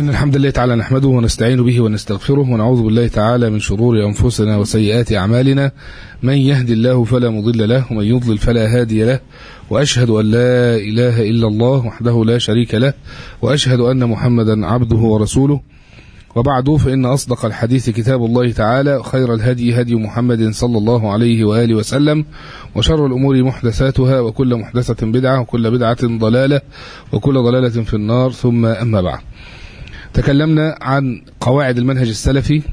إن الحمد لله تعالى نحمده ونستعين به ونستغفره ونعوذ بالله تعالى من شرور أنفسنا وسيئات أعمالنا من يهد الله فلا مضل له ومن يضلل فلا هادي له وأشهد أن لا إله إلا الله وحده لا شريك له وأشهد أن محمدا عبده ورسوله وبعد فإن أصدق الحديث كتاب الله تعالى خير الهدي هدي محمد صلى الله عليه وآله وسلم وشر الأمور محدثاتها وكل محدثة بدعة وكل بدعة ضلالة وكل ضلالة في النار ثم أما بعد تكلمنا عن قواعد المنهج السلفي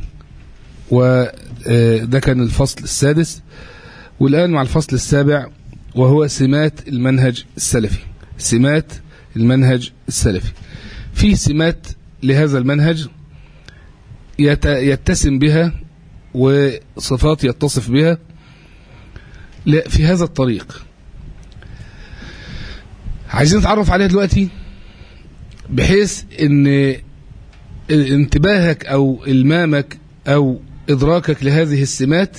وده كان الفصل السادس والآن مع الفصل السابع وهو سمات المنهج السلفي سمات المنهج السلفي في سمات لهذا المنهج يتسم بها وصفات يتصف بها في هذا الطريق عايزين نتعرف عليها دلوقتي بحيث ان انتباهك او المامك او ادراكك لهذه السمات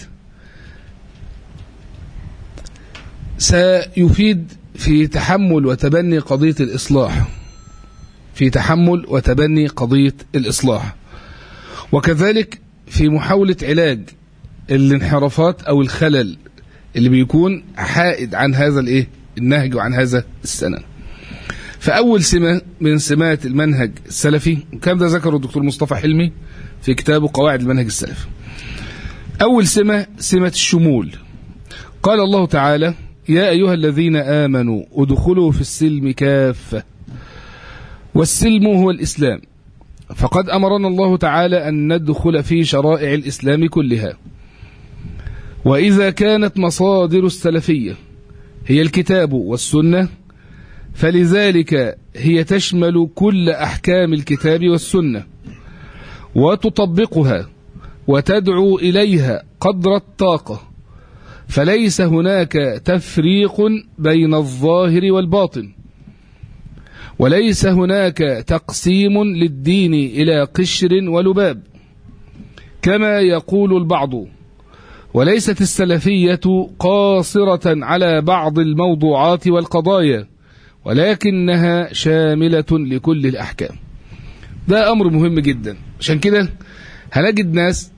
سيفيد في تحمل وتبني قضية الإصلاح في تحمل وتبني قضية الإصلاح وكذلك في محاولة علاج الانحرافات أو الخلل اللي بيكون حائد عن هذا الايه النهج وعن هذا السنن فأول سمة من سمات المنهج السلفي كان ده ذكره الدكتور مصطفى حلمي في كتابه قواعد المنهج السلفي أول سمة سمة الشمول قال الله تعالى يا أيها الذين آمنوا ادخلوا في السلم كافة والسلم هو الإسلام فقد أمرنا الله تعالى أن ندخل في شرائع الإسلام كلها وإذا كانت مصادر السلفية هي الكتاب والسنة فلذلك هي تشمل كل أحكام الكتاب والسنة وتطبقها وتدعو إليها قدر الطاقة فليس هناك تفريق بين الظاهر والباطن وليس هناك تقسيم للدين إلى قشر ولباب كما يقول البعض وليست السلفية قاصرة على بعض الموضوعات والقضايا ولكنها شاملة لكل الأحكام ده أمر مهم جدا عشان كده هنجد ناس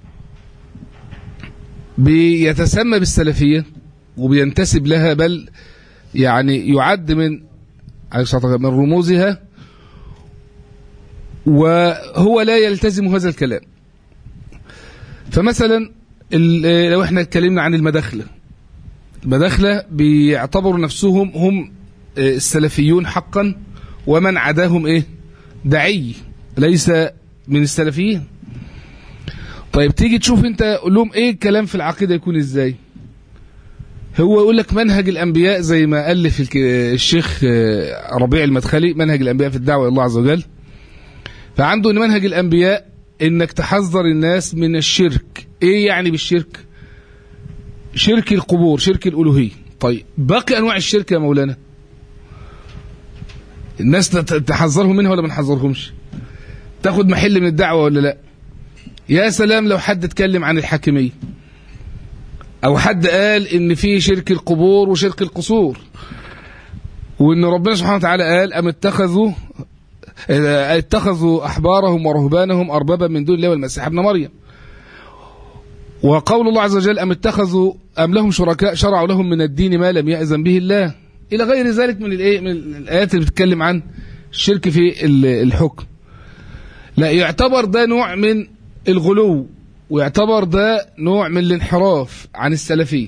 بيتسمى بالسلفية وبينتسب لها بل يعني يعد من من رموزها وهو لا يلتزم هذا الكلام فمثلا لو احنا اتكلمنا عن المداخلة المداخلة بيعتبروا نفسهم هم السلفيون حقا ومن عداهم ايه دعي ليس من السلفيين طيب تيجي تشوف انت قول لهم ايه الكلام في العقيدة يكون ازاي هو يقول لك منهج الانبياء زي ما الف الشيخ ربيع المدخلي منهج الانبياء في الدعوة الى الله عز وجل فعنده ان منهج الانبياء انك تحذر الناس من الشرك ايه يعني بالشرك شرك القبور شرك الالوهيه طيب باقي انواع الشرك يا مولانا الناس تحذرهم منها ولا ما نحذرهمش تاخد محل من الدعوه ولا لا يا سلام لو حد اتكلم عن الحاكميه او حد قال ان في شرك القبور وشرك القصور وان ربنا سبحانه وتعالى قال ام اتخذوا اتخذوا احبارهم ورهبانهم اربابا من دون الله والمسيح ابن مريم وقول الله عز وجل ام اتخذوا ام لهم شركاء شرعوا لهم من الدين ما لم يأذن به الله الى غير ذلك من الايه من الايات اللي بتتكلم عن الشرك في الحكم لا يعتبر ده نوع من الغلو ويعتبر ده نوع من الانحراف عن السلفيه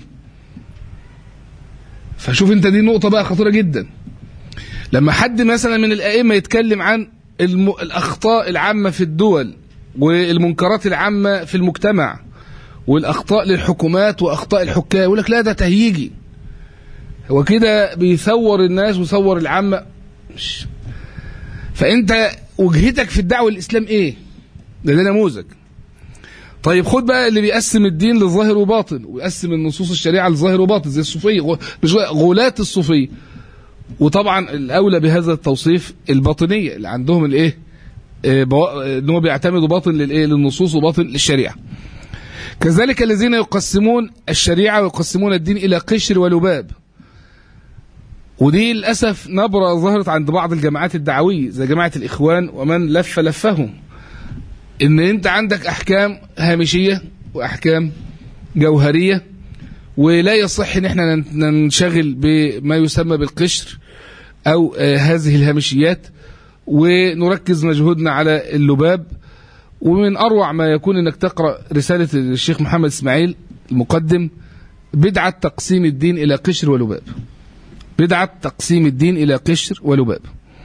فشوف انت دي نقطه بقى خطيره جدا لما حد مثلا من الائمه يتكلم عن الم... الاخطاء العامه في الدول والمنكرات العامه في المجتمع والاخطاء للحكومات واخطاء الحكام يقول لك لا ده تهييجي هو كده بيثور الناس ويثور العامه مش فانت وجهتك في الدعوه الاسلام ايه ده ده نموذج طيب خد بقى اللي بيقسم الدين لظاهر وباطن ويقسم النصوص الشريعه لظاهر وباطن زي الصوفيه غلاة الصوفيه وطبعا الاولى بهذا التوصيف الباطنيه اللي عندهم الايه ان هو بيعتمدوا باطن للايه للنصوص وباطن للشريعه كذلك الذين يقسمون الشريعه ويقسمون الدين الى قشر ولباب ودي للأسف نبرة ظهرت عند بعض الجماعات الدعوية زي جماعة الإخوان ومن لف لفهم إن أنت عندك أحكام هامشية وأحكام جوهرية ولا يصح إن احنا ننشغل بما يسمى بالقشر أو آه هذه الهامشيات ونركز مجهودنا على اللباب ومن أروع ما يكون أنك تقرأ رسالة الشيخ محمد إسماعيل المقدم بدعة تقسيم الدين إلى قشر ولباب بدعة تقسيم الدين إلى قشر ولباب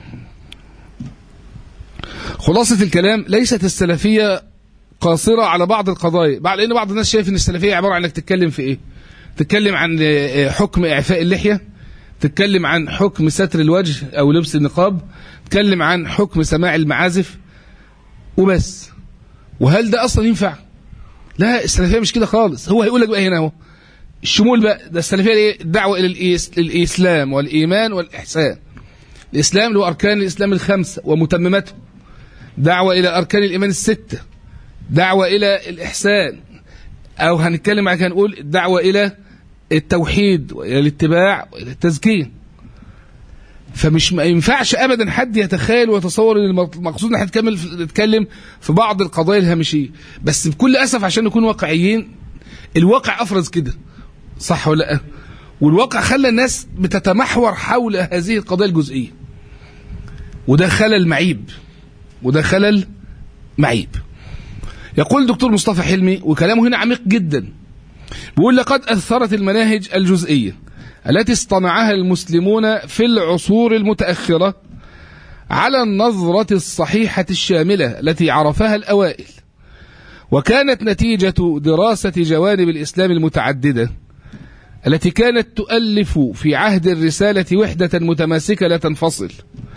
خلاصة الكلام ليست السلفية قاصرة على بعض القضايا بعد لأن بعض الناس شايف أن السلفية عبارة عن أنك تتكلم في إيه تتكلم عن حكم إعفاء اللحية تتكلم عن حكم ستر الوجه أو لبس النقاب تتكلم عن حكم سماع المعازف وبس وهل ده أصلا ينفع لا السلفية مش كده خالص هو هيقول لك بقى هنا اهو الشمول بقى ده السلفية ايه الدعوة إلى الإسلام والإيمان والإحسان الإسلام اللي هو أركان الإسلام الخمسة ومتمماته دعوة إلى أركان الإيمان الستة دعوة إلى الإحسان أو هنتكلم معاك هنقول الدعوة إلى التوحيد وإلى الاتباع وإلى التزكية فمش ما ينفعش ابدا حد يتخيل ويتصور ان المقصود ان احنا نتكلم نتكلم في بعض القضايا الهامشيه بس بكل اسف عشان نكون واقعيين الواقع افرز كده صح ولا لا والواقع خلى الناس بتتمحور حول هذه القضايا الجزئيه وده خلل معيب وده خلل معيب يقول الدكتور مصطفى حلمي وكلامه هنا عميق جدا بيقول لقد اثرت المناهج الجزئيه التي اصطنعها المسلمون في العصور المتأخرة على النظرة الصحيحة الشاملة التي عرفها الأوائل وكانت نتيجة دراسة جوانب الإسلام المتعددة التي كانت تؤلف في عهد الرسالة وحدة متماسكة لا تنفصل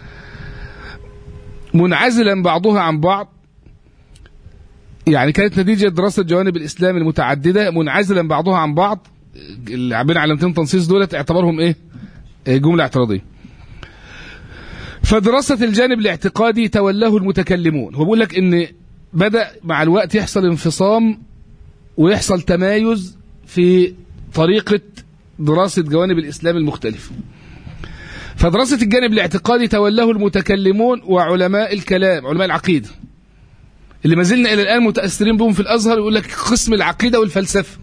منعزلا بعضها عن بعض يعني كانت نتيجة دراسة جوانب الإسلام المتعددة منعزلا بعضها عن بعض اللي عاملين علامتين تنصيص دولت اعتبرهم ايه جملة اعتراضية فدراسة الجانب الاعتقادي تولاه المتكلمون هو بيقول لك ان بدأ مع الوقت يحصل انفصام ويحصل تمايز في طريقة دراسة جوانب الإسلام المختلفة فدراسة الجانب الاعتقادي تولاه المتكلمون وعلماء الكلام علماء العقيدة اللي ما زلنا إلى الآن متأثرين بهم في الأزهر يقول لك قسم العقيدة والفلسفة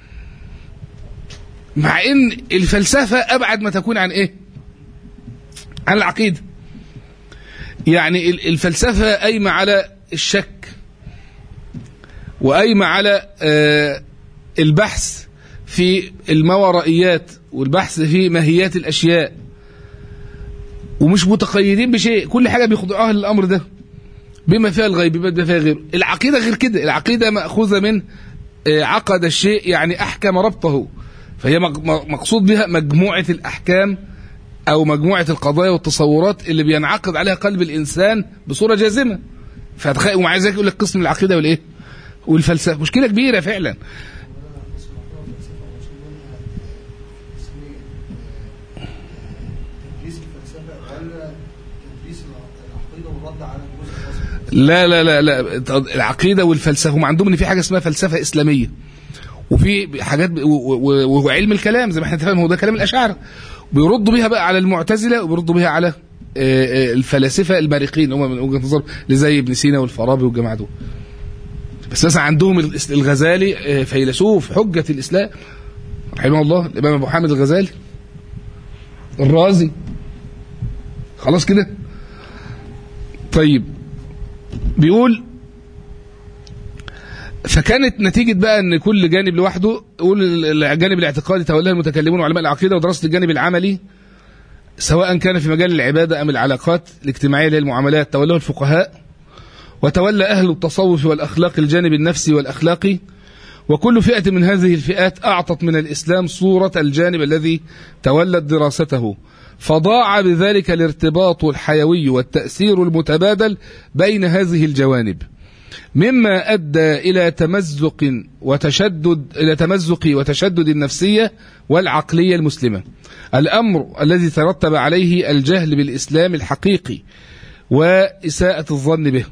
مع ان الفلسفة ابعد ما تكون عن ايه عن العقيدة يعني الفلسفة قايمة على الشك وقايمة على البحث في الماورائيات والبحث في ماهيات الاشياء ومش متقيدين بشيء كل حاجة بيخضعوها للامر ده بما فيها الغيب بما فيها غيره العقيدة غير كده العقيدة مأخوذة من عقد الشيء يعني احكم ربطه فهي مقصود بها مجموعة الأحكام أو مجموعة القضايا والتصورات اللي بينعقد عليها قلب الإنسان بصورة جازمة فتخيل ومع ذلك يقول لك قسم العقيدة والإيه والفلسفة مشكلة كبيرة فعلا لا لا لا لا العقيدة والفلسفة هم عندهم ان في حاجة اسمها فلسفة إسلامية وفي حاجات وعلم الكلام زي ما احنا اتفقنا هو ده كلام الاشاعره بيردوا بيها بقى على المعتزله وبيردوا بيها على الفلاسفه المارقين هم من وجهه نظر زي ابن سينا والفارابي والجماعه دول بس مثلا عندهم الغزالي فيلسوف حجه الاسلام رحمه الله الامام ابو حامد الغزالي الرازي خلاص كده طيب بيقول فكانت نتيجة بقى ان كل جانب لوحده يقول الجانب الاعتقادي تولاه المتكلمون وعلماء العقيدة ودراسة الجانب العملي سواء كان في مجال العبادة أم العلاقات الاجتماعية اللي هي المعاملات تولاه الفقهاء وتولى أهل التصوف والأخلاق الجانب النفسي والأخلاقي وكل فئة من هذه الفئات أعطت من الإسلام صورة الجانب الذي تولت دراسته فضاع بذلك الارتباط الحيوي والتأثير المتبادل بين هذه الجوانب مما أدى إلى تمزق وتشدد إلى تمزق وتشدد النفسية والعقلية المسلمة الأمر الذي ترتب عليه الجهل بالإسلام الحقيقي وإساءة الظن به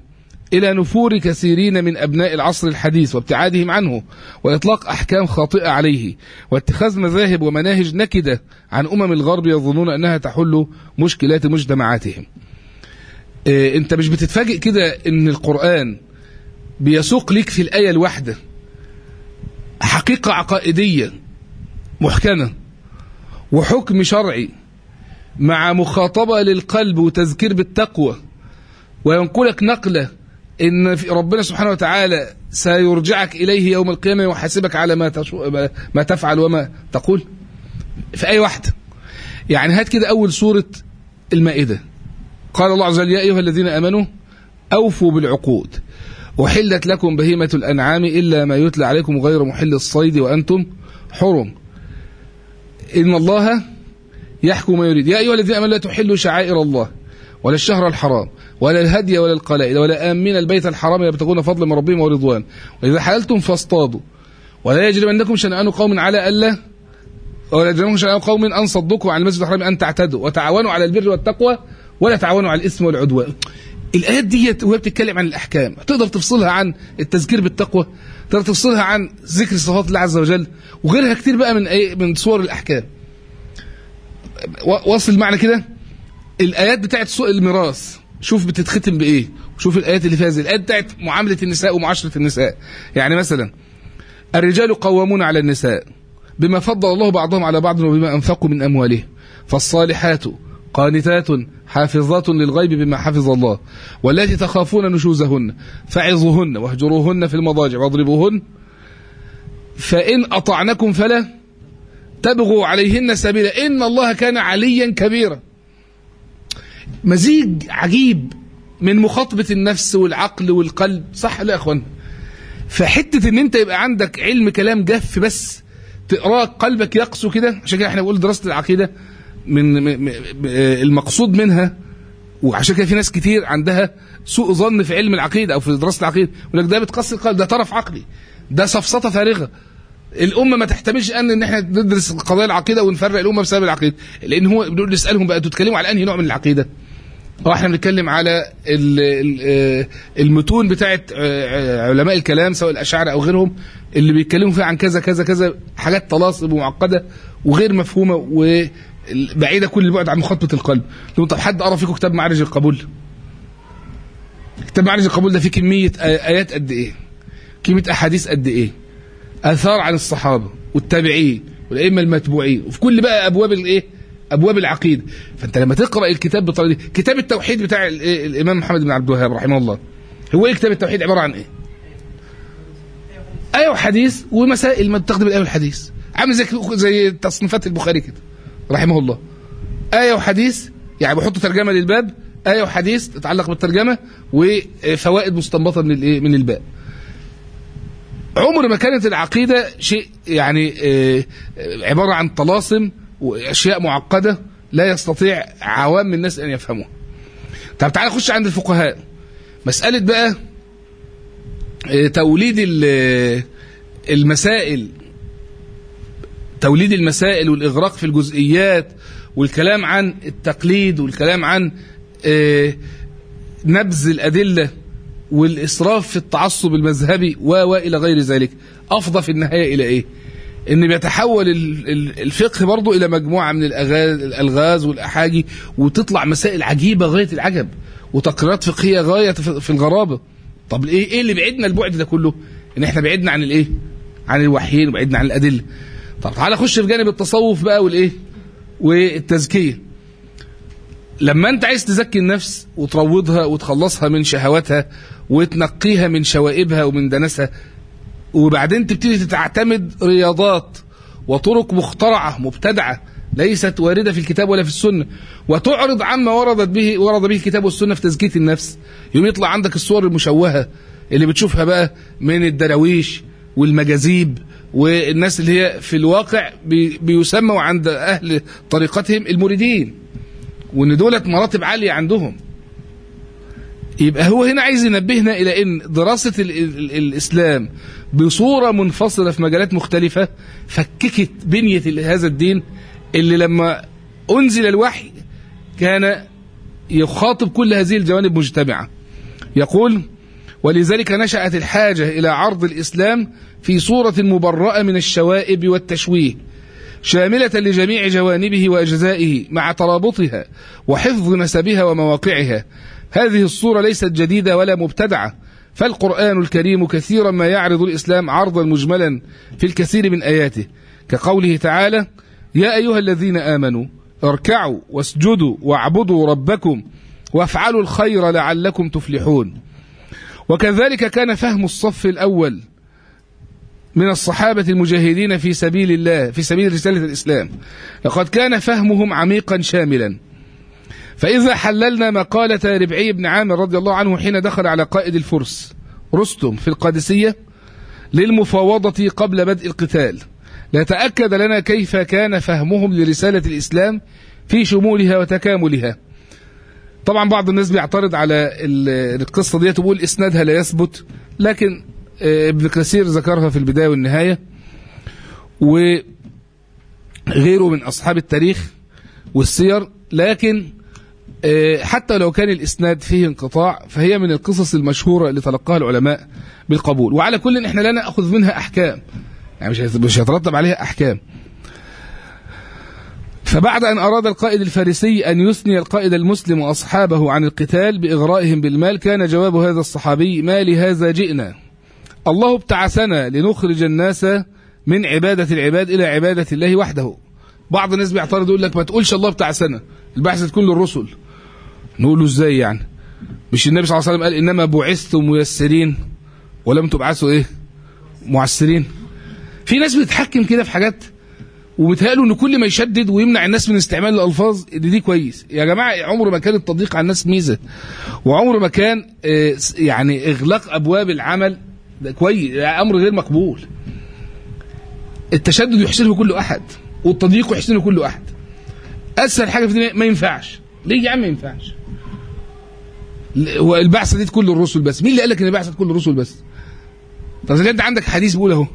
إلى نفور كثيرين من أبناء العصر الحديث وابتعادهم عنه وإطلاق أحكام خاطئة عليه واتخاذ مذاهب ومناهج نكدة عن أمم الغرب يظنون أنها تحل مشكلات مجتمعاتهم إيه أنت مش بتتفاجئ كده أن القرآن بيسوق لك في الآية الواحدة حقيقة عقائدية محكمة وحكم شرعي مع مخاطبة للقلب وتذكير بالتقوى وينقلك نقلة إن ربنا سبحانه وتعالى سيرجعك إليه يوم القيامة ويحاسبك على ما, تشو... ما تفعل وما تقول في أي واحدة يعني هات كده أول سورة المائدة قال الله عز وجل يا أيها الذين أمنوا أوفوا بالعقود أحلت لكم بهيمة الأنعام إلا ما يتلى عليكم غير محل الصيد وأنتم حرم إن الله يحكم ما يريد يا أيها الذين آمنوا لا تحلوا شعائر الله ولا الشهر الحرام ولا الهدي ولا القلائد ولا آمين البيت الحرام يبتغون فضل من ربهم ورضوان وإذا حللتم فاصطادوا ولا يجرمنكم شنآن قوم على ألا ولا يجرمنكم شنآن قوم أن صدوكم عن المسجد الحرام أن تعتدوا وتعاونوا على البر والتقوى ولا تعاونوا على الإثم والعدوان الآيات ديت وهي بتتكلم عن الأحكام تقدر تفصلها عن التذكير بالتقوى تقدر تفصلها عن ذكر صفات الله عز وجل وغيرها كتير بقى من أي من صور الأحكام واصل معنى كده الآيات بتاعت سوء الميراث شوف بتتختم بإيه شوف الآيات اللي فيها زي الآيات بتاعت معاملة النساء ومعاشرة النساء يعني مثلا الرجال قوامون على النساء بما فضل الله بعضهم على بعض وبما أنفقوا من أموالهم فالصالحات قانتات حافظات للغيب بما حفظ الله والتي تخافون نشوزهن فعظوهن واهجروهن في المضاجع واضربوهن فإن أطعنكم فلا تبغوا عليهن سبيلا إن الله كان عليا كبيرا مزيج عجيب من مخاطبة النفس والعقل والقلب صح لا يا أخوان فحتة ان انت يبقى عندك علم كلام جف بس تقراه قلبك يقسو كده عشان كده احنا بنقول دراسة العقيدة من المقصود منها وعشان كده في ناس كتير عندها سوء ظن في علم العقيدة او في دراسة العقيدة يقول لك ده بتقصي القلب ده طرف عقلي ده سفسطة فارغة الامه ما تحتملش ان ان احنا ندرس قضايا العقيده ونفرق الامه بسبب العقيده لان هو بنقول نسالهم بقى تتكلموا على انهي نوع من العقيده هو احنا بنتكلم على المتون بتاعت علماء الكلام سواء الاشاعره او غيرهم اللي بيتكلموا فيها عن كذا كذا كذا حاجات طلاسم ومعقده وغير مفهومه وبعيده كل البعد عن مخاطبه القلب طب حد قرا فيكم كتاب معارج القبول كتاب معارج القبول ده فيه كميه ايات قد ايه كميه احاديث قد ايه اثار عن الصحابه والتابعين والائمه المتبوعين وفي كل بقى ابواب الايه ابواب العقيده فانت لما تقرا الكتاب بالطريقه دي كتاب التوحيد بتاع الامام محمد بن عبد الوهاب رحمه الله هو ايه كتاب التوحيد عباره عن ايه ايه وحديث ومسائل ما تستخدم الايه والحديث عامل زي زي تصنيفات البخاري كده رحمه الله ايه وحديث يعني بيحط ترجمه للباب ايه وحديث تتعلق بالترجمه وفوائد مستنبطه من الايه من الباب عمر ما كانت العقيدة شيء يعني عبارة عن طلاسم وأشياء معقدة لا يستطيع عوام الناس أن يفهموها طب تعالى نخش عند الفقهاء مسألة بقى توليد المسائل توليد المسائل والإغراق في الجزئيات والكلام عن التقليد والكلام عن نبذ الأدلة والإسراف في التعصب المذهبي و وإلى غير ذلك أفضى في النهاية إلى إيه إن بيتحول الفقه برضه إلى مجموعة من الألغاز والأحاجي وتطلع مسائل عجيبة غاية العجب وتقريرات فقهية غاية في الغرابة طب إيه إيه اللي بعدنا البعد ده كله إن إحنا بعدنا عن الإيه عن الوحيين وبعدنا عن الأدلة طب تعالى خش في جانب التصوف بقى والإيه والتزكية لما انت عايز تزكي النفس وتروضها وتخلصها من شهواتها وتنقيها من شوائبها ومن دنسها وبعدين تبتدي تعتمد رياضات وطرق مخترعة مبتدعة ليست واردة في الكتاب ولا في السنة وتعرض عما وردت به ورد به الكتاب والسنة في تزكية النفس يوم يطلع عندك الصور المشوهة اللي بتشوفها بقى من الدراويش والمجاذيب والناس اللي هي في الواقع بي بيسموا عند أهل طريقتهم المريدين وان دولت مراتب عالية عندهم يبقى هو هنا عايز ينبهنا الى ان دراسة ال ال الاسلام بصورة منفصلة في مجالات مختلفة فككت بنية هذا الدين اللي لما انزل الوحي كان يخاطب كل هذه الجوانب مجتمعة يقول ولذلك نشأت الحاجة إلى عرض الإسلام في صورة مبرأة من الشوائب والتشويه شاملة لجميع جوانبه وأجزائه مع ترابطها وحفظ نسبها ومواقعها هذه الصورة ليست جديدة ولا مبتدعة فالقرآن الكريم كثيرا ما يعرض الإسلام عرضا مجملا في الكثير من آياته كقوله تعالى يا أيها الذين آمنوا اركعوا واسجدوا واعبدوا ربكم وافعلوا الخير لعلكم تفلحون وكذلك كان فهم الصف الأول من الصحابة المجاهدين في سبيل الله في سبيل رسالة الإسلام لقد كان فهمهم عميقا شاملا فإذا حللنا مقالة ربعي بن عامر رضي الله عنه حين دخل على قائد الفرس رستم في القادسية للمفاوضة قبل بدء القتال لتأكد لنا كيف كان فهمهم لرسالة الإسلام في شمولها وتكاملها طبعا بعض الناس بيعترض على القصة دي تقول إسنادها لا يثبت لكن ابن كثير ذكرها في البداية والنهاية وغيره من أصحاب التاريخ والسير لكن حتى لو كان الإسناد فيه انقطاع فهي من القصص المشهورة اللي تلقاها العلماء بالقبول وعلى كل إحنا لا نأخذ منها أحكام يعني مش مش هيترتب عليها أحكام فبعد أن أراد القائد الفارسي أن يثني القائد المسلم وأصحابه عن القتال بإغرائهم بالمال كان جواب هذا الصحابي ما لهذا جئنا الله ابتعثنا لنخرج الناس من عبادة العباد إلى عبادة الله وحده بعض الناس بيعترض يقول لك ما تقولش الله بتعثنا البعثة تكون للرسل نقول له ازاي يعني مش النبي صلى الله عليه وسلم قال إنما بعثتم ميسرين ولم تبعثوا إيه معسرين في ناس بتتحكم كده في حاجات وبتهيألوا ان كل ما يشدد ويمنع الناس من استعمال الالفاظ دي, دي كويس يا جماعه عمر ما كان التضييق على الناس ميزه وعمر ما كان يعني اغلاق ابواب العمل ده كويس امر غير مقبول التشدد يحسنه كل احد والتضييق يحسنه كل احد اسهل حاجه في الدنيا ما ينفعش ليه يا عم ما ينفعش والبعثه دي تكون للرسل بس مين اللي قال لك ان البعثه تكون للرسل بس طب انت عندك حديث بيقول اهو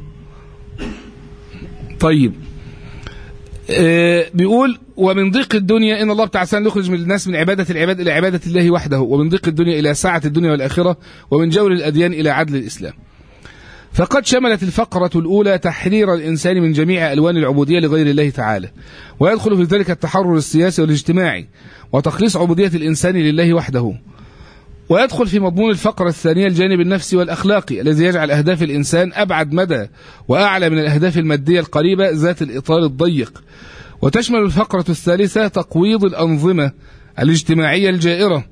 طيب آه بيقول ومن ضيق الدنيا ان الله تعالى يخرج من الناس من عباده العباد الى عباده الله وحده ومن ضيق الدنيا الى سعه الدنيا والاخره ومن جور الاديان الى عدل الاسلام فقد شملت الفقرة الأولى تحرير الإنسان من جميع ألوان العبودية لغير الله تعالى ويدخل في ذلك التحرر السياسي والاجتماعي وتخليص عبودية الإنسان لله وحده ويدخل في مضمون الفقرة الثانية الجانب النفسي والأخلاقي الذي يجعل أهداف الإنسان أبعد مدى وأعلى من الأهداف المادية القريبة ذات الإطار الضيق وتشمل الفقرة الثالثة تقويض الأنظمة الاجتماعية الجائرة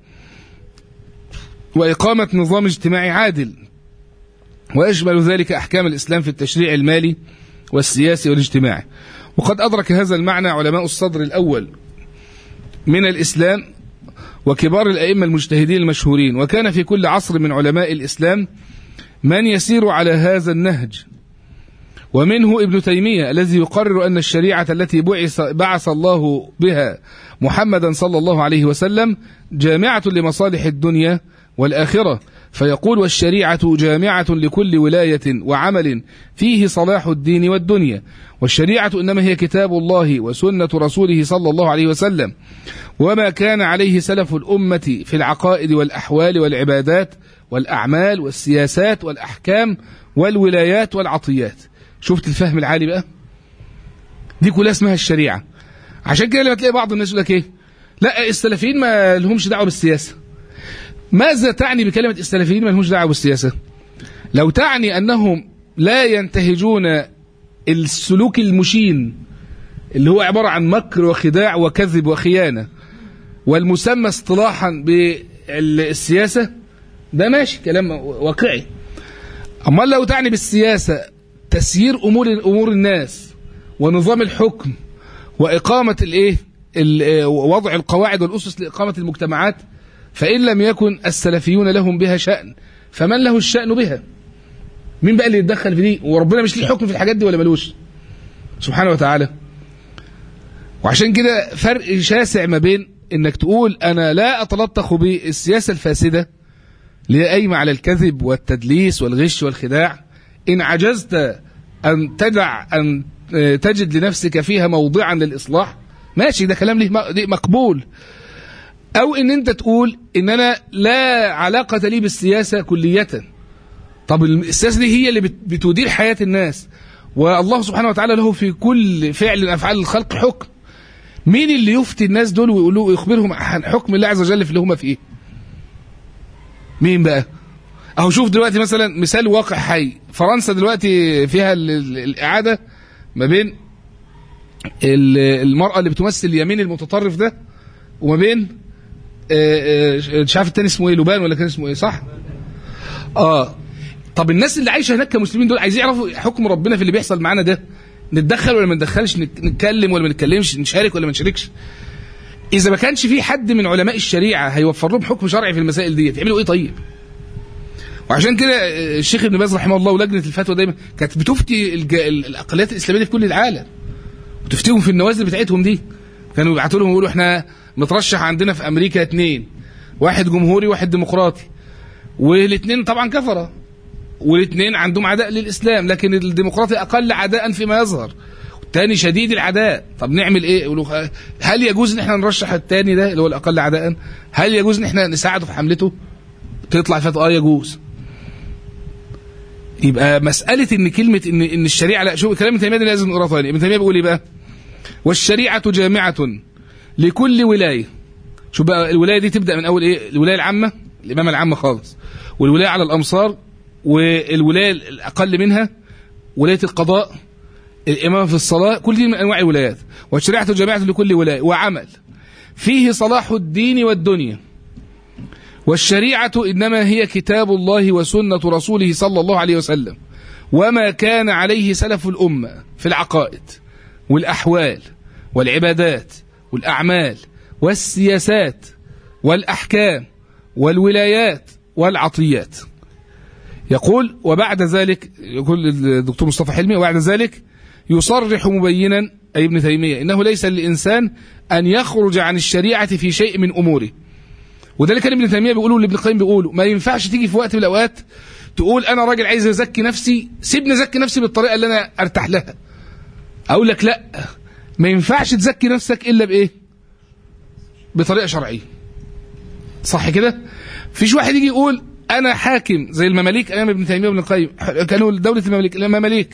وإقامة نظام اجتماعي عادل ويشمل ذلك أحكام الإسلام في التشريع المالي والسياسي والاجتماعي وقد أدرك هذا المعنى علماء الصدر الأول من الإسلام وكبار الأئمة المجتهدين المشهورين وكان في كل عصر من علماء الإسلام من يسير على هذا النهج ومنه ابن تيمية الذي يقرر أن الشريعة التي بعث, بعث الله بها محمدا صلى الله عليه وسلم جامعة لمصالح الدنيا والآخرة فيقول والشريعة جامعة لكل ولاية وعمل فيه صلاح الدين والدنيا والشريعة إنما هي كتاب الله وسنة رسوله صلى الله عليه وسلم وما كان عليه سلف الأمة في العقائد والأحوال والعبادات والأعمال والسياسات والأحكام والولايات والعطيات شفت الفهم العالي بقى دي كلها اسمها الشريعة عشان كده لما تلاقي بعض الناس يقول لك ايه لا السلفيين ما لهمش دعوه بالسياسه ماذا تعني بكلمه السلفيين ما لهمش دعوه بالسياسه لو تعني انهم لا ينتهجون السلوك المشين اللي هو عباره عن مكر وخداع وكذب وخيانه والمسمى اصطلاحا بالسياسه ده ماشي كلام واقعي اما لو تعني بالسياسه تسيير امور امور الناس ونظام الحكم وإقامة الإيه وضع القواعد والأسس لإقامة المجتمعات فإن لم يكن السلفيون لهم بها شأن فمن له الشأن بها مين بقى اللي يتدخل في دي وربنا مش ليه حكم في الحاجات دي ولا ملوش سبحانه وتعالى وعشان كده فرق شاسع ما بين انك تقول انا لا اتلطخ بالسياسة الفاسدة اللي هي قايمة على الكذب والتدليس والغش والخداع ان عجزت ان تدع ان تجد لنفسك فيها موضعا للإصلاح ماشي ده كلام ليه مقبول او ان انت تقول ان انا لا علاقه لي بالسياسه كليه طب السياسه دي هي اللي بت- بتدير حياه الناس والله سبحانه وتعالى له في كل فعل من افعال الخلق حكم مين اللي يفتي الناس دول ويقولوا ويخبرهم عن حكم الله عز وجل في اللي هم فيه مين بقى اهو شوف دلوقتي مثلا مثال واقع حي فرنسا دلوقتي فيها ال- ال- الاعاده ما بين ال- المراه اللي بتمثل اليمين المتطرف ده وما بين آه، آه، مش عارف التاني اسمه ايه لوبان ولا كان اسمه ايه صح اه طب الناس اللي عايشه هناك كمسلمين دول عايزين يعرفوا حكم ربنا في اللي بيحصل معانا ده نتدخل ولا ما نتدخلش نت- نتكلم ولا ما نتكلمش نشارك ولا ما نشاركش اذا ما كانش في حد من علماء الشريعه هيوفر لهم حكم شرعي في المسائل دي يعملوا ايه طيب وعشان كده آه، الشيخ ابن باز رحمه الله ولجنه الفتوى دايما كانت بتفتي الج- ال- الاقليات الاسلاميه دي في كل العالم وتفتيهم في النوازل بتاعتهم دي كانوا يبعتوا لهم يقولوا احنا مترشح عندنا في امريكا اثنين واحد جمهوري واحد ديمقراطي والاثنين طبعا كفره والاثنين عندهم عداء للاسلام لكن الديمقراطي اقل عداء فيما يظهر والتاني شديد العداء طب نعمل ايه يقولوا هل يجوز ان احنا نرشح التاني ده اللي هو الاقل عداء هل يجوز ان احنا نساعده في حملته تطلع فتوى اه يجوز يبقى مساله ان كلمه ان ان الشريعه لا شوف كلام ابن تيميه ده لازم نقراه ثاني ابن تيميه بيقول ايه بقى والشريعه جامعه لكل ولايه شوف بقى الولايه دي تبدا من اول ايه الولايه العامه الامامه العامه خالص والولايه على الامصار والولايه الاقل منها ولايه القضاء الامامه في الصلاه كل دي من انواع الولايات والشريعه جامعه لكل ولايه وعمل فيه صلاح الدين والدنيا والشريعه انما هي كتاب الله وسنه رسوله صلى الله عليه وسلم وما كان عليه سلف الامه في العقائد والاحوال والعبادات والاعمال والسياسات والاحكام والولايات والعطيات يقول وبعد ذلك يقول الدكتور مصطفى حلمي وبعد ذلك يصرح مبينا أي ابن تيمية إنه ليس للإنسان أن يخرج عن الشريعة في شيء من أموره وده اللي كان ابن تيمية بيقوله اللي ابن القيم بيقوله ما ينفعش تيجي في وقت من الأوقات تقول أنا راجل عايز أزكي نفسي سيبني أزكي نفسي بالطريقة اللي أنا أرتاح لها أقول لك لا ما ينفعش تزكي نفسك إلا بإيه بطريقة شرعية صح كده فيش واحد يجي يقول انا حاكم زي المماليك ايام ابن تيميه وابن القيم كانوا دوله المماليك المماليك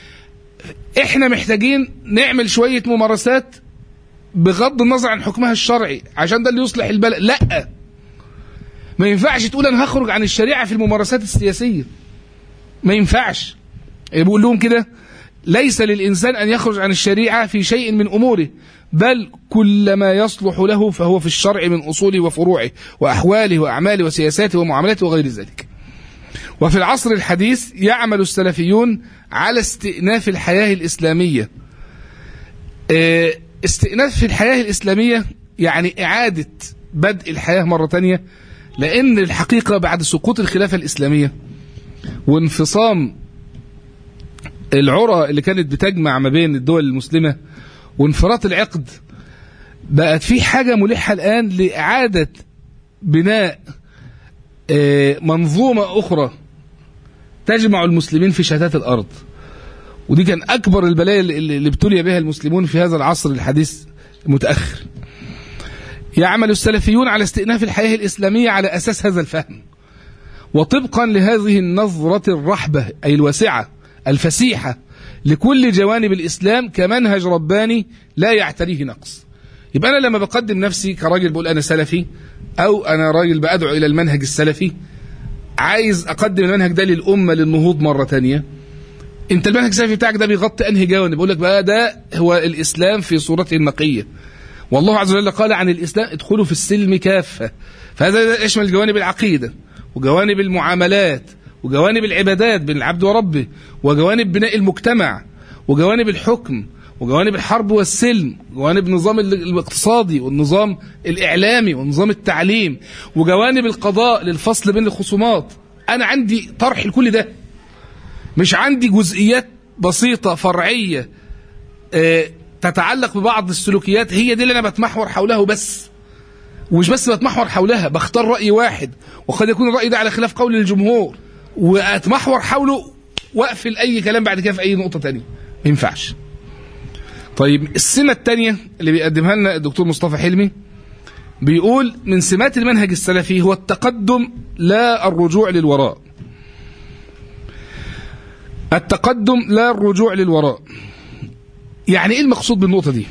احنا محتاجين نعمل شويه ممارسات بغض النظر عن حكمها الشرعي عشان ده اللي يصلح البلد لا ما ينفعش تقول انا هخرج عن الشريعه في الممارسات السياسيه ما ينفعش بيقول لهم كده ليس للانسان ان يخرج عن الشريعه في شيء من اموره بل كل ما يصلح له فهو في الشرع من اصوله وفروعه واحواله واعماله وسياساته ومعاملاته وغير ذلك. وفي العصر الحديث يعمل السلفيون على استئناف الحياه الاسلاميه. آه، استئناف في الحياه الاسلاميه يعني اعاده بدء الحياه مره ثانيه لان الحقيقه بعد سقوط الخلافه الاسلاميه وانفصام العرى اللي كانت بتجمع ما بين الدول المسلمه وانفراط العقد بقت في حاجة ملحة الآن لإعادة بناء آه، منظومة أخرى تجمع المسلمين في شتات الأرض ودي كان أكبر البلايا اللي اللي ابتلي بها المسلمون في هذا العصر الحديث المتأخر يعمل السلفيون على استئناف الحياة الإسلامية على أساس هذا الفهم وطبقا لهذه النظرة الرحبة أي الواسعة الفسيحة لكل جوانب الإسلام كمنهج رباني لا يعتريه نقص يبقى أنا لما بقدم نفسي كراجل بقول أنا سلفي أو أنا راجل بأدعو إلى المنهج السلفي عايز أقدم المنهج ده للأمة للنهوض مرة تانية أنت المنهج السلفي بتاعك ده بيغطي أنهي جوانب بقول لك بقى ده هو الإسلام في صورته النقية والله عز وجل قال عن الإسلام ادخلوا في السلم كافة فهذا يشمل جوانب العقيدة وجوانب المعاملات وجوانب العبادات بين العبد وربه وجوانب بناء المجتمع وجوانب الحكم وجوانب الحرب والسلم وجوانب النظام ال- الاقتصادي والنظام الإعلامي ونظام التعليم وجوانب القضاء للفصل بين الخصومات أنا عندي طرح لكل ده مش عندي جزئيات بسيطة فرعية آه، تتعلق ببعض السلوكيات هي دي اللي أنا بتمحور حولها بس ومش بس بتمحور حولها بختار رأي واحد وقد يكون الرأي ده على خلاف قول الجمهور وأتمحور حوله وأقفل أي كلام بعد كده في أي نقطة تانية ما ينفعش طيب السمة التانية اللي بيقدمها لنا الدكتور مصطفى حلمي بيقول من سمات المنهج السلفي هو التقدم لا الرجوع للوراء التقدم لا الرجوع للوراء يعني ايه المقصود بالنقطة دي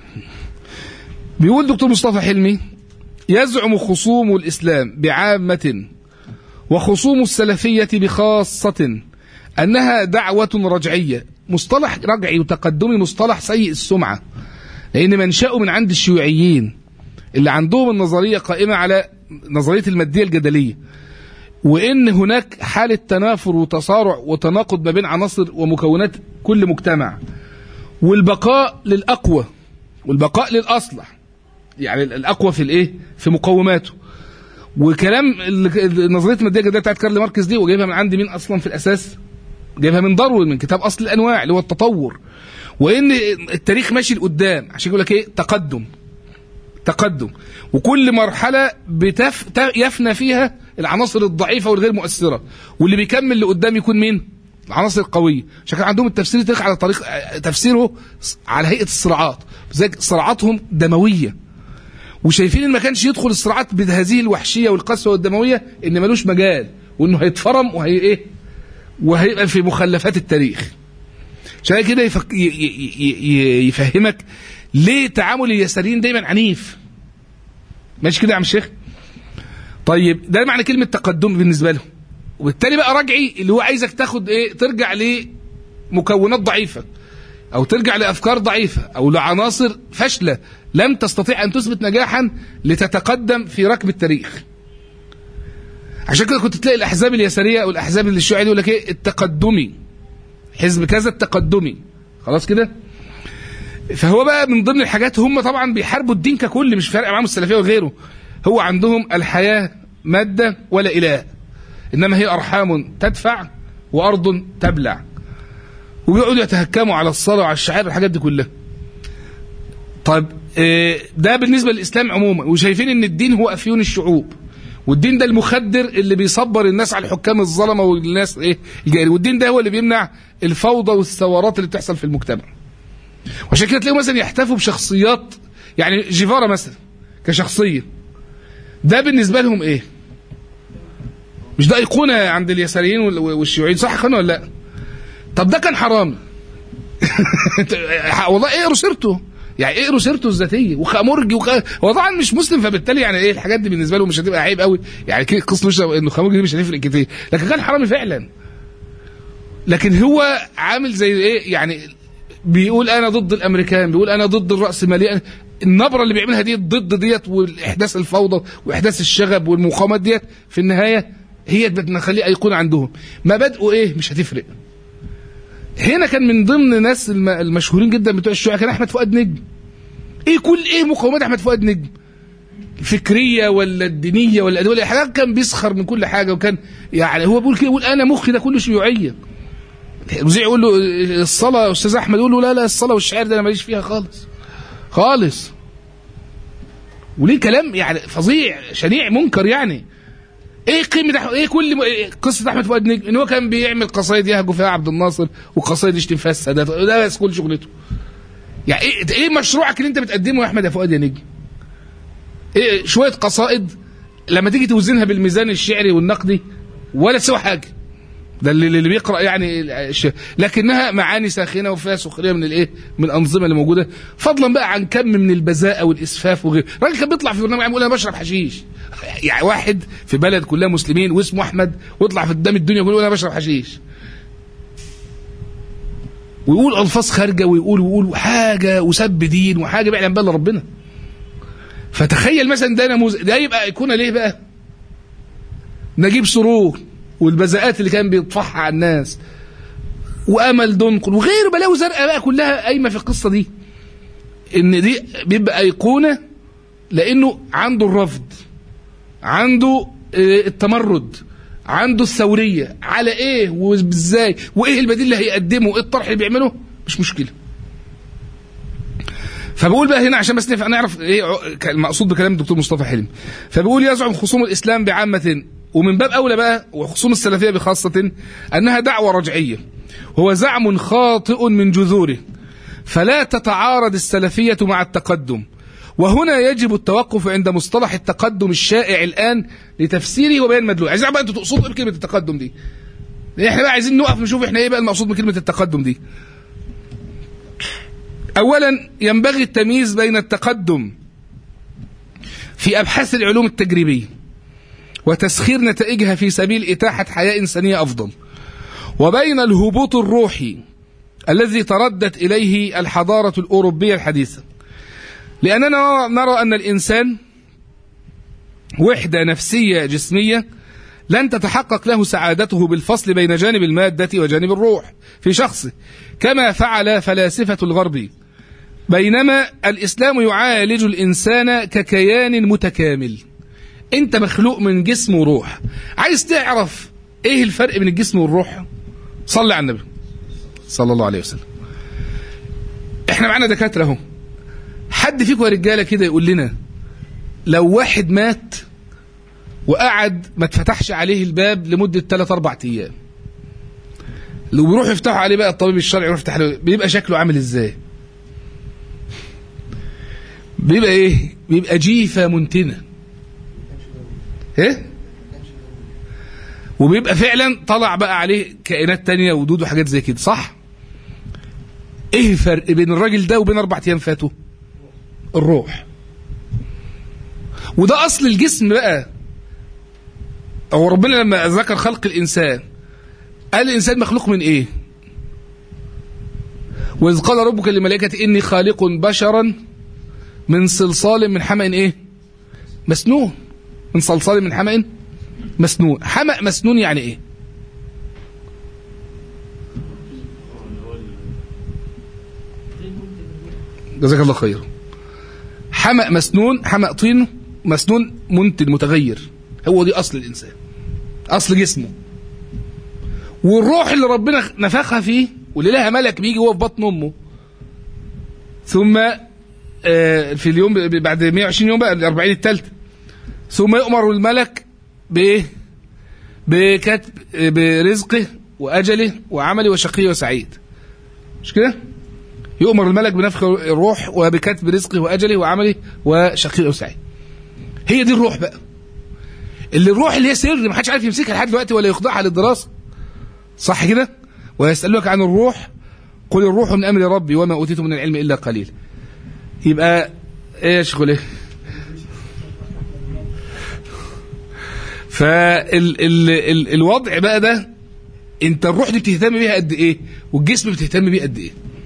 بيقول دكتور مصطفى حلمي يزعم خصوم الإسلام بعامة وخصوم السلفية بخاصة أنها دعوة رجعية مصطلح رجعي وتقدمي مصطلح سيء السمعة لأن منشأه من عند الشيوعيين اللي عندهم النظرية قائمة على نظرية المادية الجدلية وإن هناك حالة تنافر وتصارع وتناقض ما بين عناصر ومكونات كل مجتمع والبقاء للأقوى والبقاء للأصلح يعني الأقوى في الإيه؟ في مقوماته وكلام ال- نظريه الماديه الجدليه بتاعت كارل ماركس دي وجايبها من عند مين اصلا في الاساس؟ جايبها من داروين من كتاب اصل الانواع اللي هو التطور وان التاريخ ماشي لقدام عشان يقول لك ايه؟ تقدم تقدم وكل مرحله بتف... ت- يفنى فيها العناصر الضعيفه والغير مؤثره واللي بيكمل لقدام يكون مين؟ العناصر القويه عشان كان عندهم التفسير التاريخ على طريق تفسيره على هيئه الصراعات زي صراعاتهم دمويه وشايفين ان ما كانش يدخل الصراعات بهذه الوحشيه والقسوه والدمويه ان ملوش مجال وانه هيتفرم وهي ايه وهيبقى في مخلفات التاريخ عشان كده يفك... ي... ي... ي... يفهمك ليه تعامل اليساريين دايما عنيف ماشي كده يا عم الشيخ طيب ده معنى كلمه تقدم بالنسبه لهم وبالتالي بقى رجعي اللي هو عايزك تاخد ايه ترجع لمكونات ضعيفه او ترجع لافكار ضعيفه او لعناصر فاشله لم تستطيع ان تثبت نجاحا لتتقدم في ركب التاريخ عشان كده كنت تلاقي الاحزاب اليساريه او الاحزاب اللي الشيوعيه يقول لك ايه التقدمي حزب كذا التقدمي خلاص كده فهو بقى من ضمن الحاجات هم طبعا بيحاربوا الدين ككل مش فارق معاهم السلفيه وغيره هو عندهم الحياه ماده ولا اله انما هي ارحام تدفع وارض تبلع وبيقعدوا يتهكموا على الصلاه وعلى الشعائر والحاجات دي كلها طيب آه، ده بالنسبه للاسلام عموما وشايفين ان الدين هو افيون الشعوب والدين ده المخدر اللي بيصبر الناس على الحكام الظلمه والناس ايه الجائر والدين ده هو اللي بيمنع الفوضى والثورات اللي بتحصل في المجتمع وعشان كده تلاقوا مثلا يحتفوا بشخصيات يعني جيفارا مثلا كشخصيه ده بالنسبه لهم ايه مش ده ايقونه عند اليساريين وال- والشيوعيين صح كانوا ولا لا طب ده كان حرامي والله اقروا سيرته يعني اقروا سيرته الذاتيه وخامورجي وخ... هو طبعا مش مسلم فبالتالي يعني ايه الحاجات دي بالنسبه له مش هتبقى عيب قوي يعني كده قصه مش انه خامورجي دي مش هتفرق كتير لكن كان حرامي فعلا لكن هو عامل زي ايه يعني بيقول انا ضد الامريكان بيقول انا ضد الراسماليه النبره اللي بيعملها دي ضد ديت واحداث الفوضى واحداث الشغب والمقاومات ديت في النهايه هي بتخليه ايقونه عندهم مبادئه ايه مش هتفرق هنا كان من ضمن الناس الم- المشهورين جدا بتوع الشيوعيه كان احمد فؤاد نجم ايه كل ايه مقاومات احمد فؤاد نجم الفكريه ولا الدينيه ولا ولا حاجات كان بيسخر من كل حاجه وكان يعني هو بيقول كده يقول انا مخي ده كله شيوعيه المذيع يقول له الصلاه يا استاذ احمد يقول له لا لا الصلاه والشعر ده انا ماليش فيها خالص خالص وليه كلام يعني فظيع شنيع منكر يعني ايه قيمه أح- ايه كل م... إيه قصه احمد فؤاد نجم ان هو كان بيعمل قصايد يهجو فيها عبد الناصر وقصايد يشتم فيها السادات ده بس كل شغلته يعني ايه ايه مشروعك اللي انت بتقدمه يا احمد يا فؤاد يا نجم ايه شويه قصائد لما تيجي توزنها بالميزان الشعري والنقدي ولا تسوى حاجه ده اللي, اللي بيقرا يعني الش- لكنها معاني ساخنه وفيها سخريه من الايه من الانظمه اللي موجوده فضلا بقى عن كم من البذاءه والاسفاف وغيره الراجل كان بيطلع في برنامج يقول انا بشرب حشيش يعني واحد في بلد كلها مسلمين واسمه احمد ويطلع في قدام الدنيا ويقول انا بشرب حشيش ويقول الفاظ خارجه ويقول ويقول حاجه وسب دين وحاجه ما يعلم بها الا ربنا فتخيل مثلا ده نموذج ده يبقى ايقونه ليه بقى؟ نجيب سرور والبذاءات اللي كان بيطفحها على الناس وامل دنقل وغير بلاوي زرقاء بقى كلها قايمه في القصه دي ان دي بيبقى ايقونه لانه عنده الرفض عنده آه، التمرد عنده الثوريه على ايه وازاي وايه البديل اللي هيقدمه وايه الطرح اللي بيعمله مش مشكله فبقول بقى هنا عشان بس نفع- نعرف ايه ع- ك- المقصود بكلام الدكتور مصطفى حلمي فبيقول يزعم خصوم الاسلام بعامه ومن باب اولى بقى وخصوم السلفيه بخاصه انها دعوه رجعيه هو زعم خاطئ من جذوره فلا تتعارض السلفيه مع التقدم وهنا يجب التوقف عند مصطلح التقدم الشائع الآن لتفسيره وبيان مدلول عايزين بقى انتوا تقصدوا ايه بكلمة التقدم دي احنا بقى عايزين نقف نشوف احنا ايه بقى المقصود بكلمة التقدم دي اولا ينبغي التمييز بين التقدم في ابحاث العلوم التجريبيه وتسخير نتائجها في سبيل اتاحه حياه انسانيه افضل وبين الهبوط الروحي الذي تردت اليه الحضاره الاوروبيه الحديثه لاننا نرى ان الانسان وحده نفسيه جسميه لن تتحقق له سعادته بالفصل بين جانب الماده وجانب الروح في شخصه كما فعل فلاسفه الغرب بينما الإسلام يعالج الإنسان ككيان متكامل أنت مخلوق من جسم وروح عايز تعرف إيه الفرق بين الجسم والروح صلي على النبي صلى الله عليه وسلم احنا معانا دكاترة اهو حد فيكم يا رجالة كده يقول لنا لو واحد مات وقعد ما اتفتحش عليه الباب لمدة 3 4 ايام لو بيروح يفتحوا عليه بقى الطبيب الشرعي يروح يفتح له بيبقى شكله عامل ازاي بيبقى ايه بيبقى جيفة منتنة ايه وبيبقى فعلا طلع بقى عليه كائنات تانية ودود وحاجات زي كده صح ايه الفرق بين الراجل ده وبين اربع ايام فاتوا الروح وده اصل الجسم بقى هو ربنا لما ذكر خلق الانسان قال الانسان مخلوق من ايه واذ قال ربك للملائكه اني خالق بشرا من صلصال من حمأ ايه مسنون من صلصال من حمأ مسنون حمأ مسنون يعني ايه جزاك الله خير حمأ مسنون حمأ طين مسنون منتج متغير هو دي اصل الانسان اصل جسمه والروح اللي ربنا نفخها فيه واللي لها ملك بيجي هو في بطن امه ثم في اليوم بعد 120 يوم بقى ال 40 الثالثه ثم يؤمر الملك بايه؟ بكتب برزقه واجله وعمله وشقي وسعيد مش كده؟ يؤمر الملك بنفخ الروح وبكتب رزقه واجله وعمله وشقي وسعيد هي دي الروح بقى اللي الروح اللي هي سر ما حدش عارف يمسكها لحد دلوقتي ولا يخضعها للدراسه صح كده؟ ويسالونك عن الروح قل الروح من امر ربي وما اوتيتم من العلم الا قليل يبقى ايش قول ايه فالوضع بقى ده انت الروح دي بتهتم بيها قد ايه والجسم بتهتم بيه قد ايه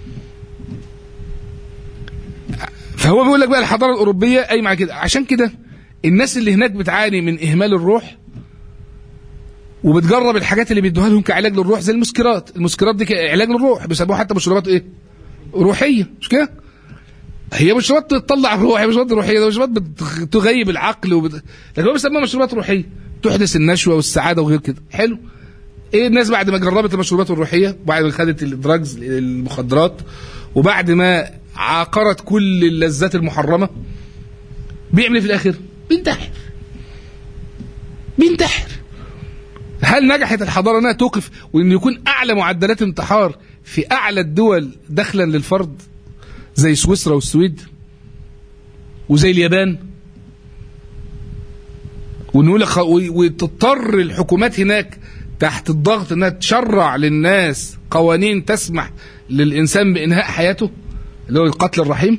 فهو بيقول لك بقى الحضاره الاوروبيه اي مع كده عشان كده الناس اللي هناك بتعاني من اهمال الروح وبتجرب الحاجات اللي بيدوها لهم كعلاج للروح زي المسكرات المسكرات دي علاج للروح بيسموها حتى مشروبات ايه روحيه مش كده هي مشروبات تطلع الروح هي مشروبات روحيه ده مشروبات بتغيب العقل وبت... لكن هو بيسموها مشروبات روحيه تحدث النشوه والسعاده وغير كده حلو ايه الناس بعد ما جربت المشروبات الروحيه وبعد ما خدت الدراجز المخدرات وبعد ما عاقرت كل اللذات المحرمه بيعمل ايه في الاخر بينتحر بينتحر هل نجحت الحضاره انها توقف وان يكون اعلى معدلات انتحار في اعلى الدول دخلا للفرد زي سويسرا والسويد وزي اليابان ونقول وتضطر الحكومات هناك تحت الضغط انها تشرع للناس قوانين تسمح للانسان بانهاء حياته اللي هو القتل الرحيم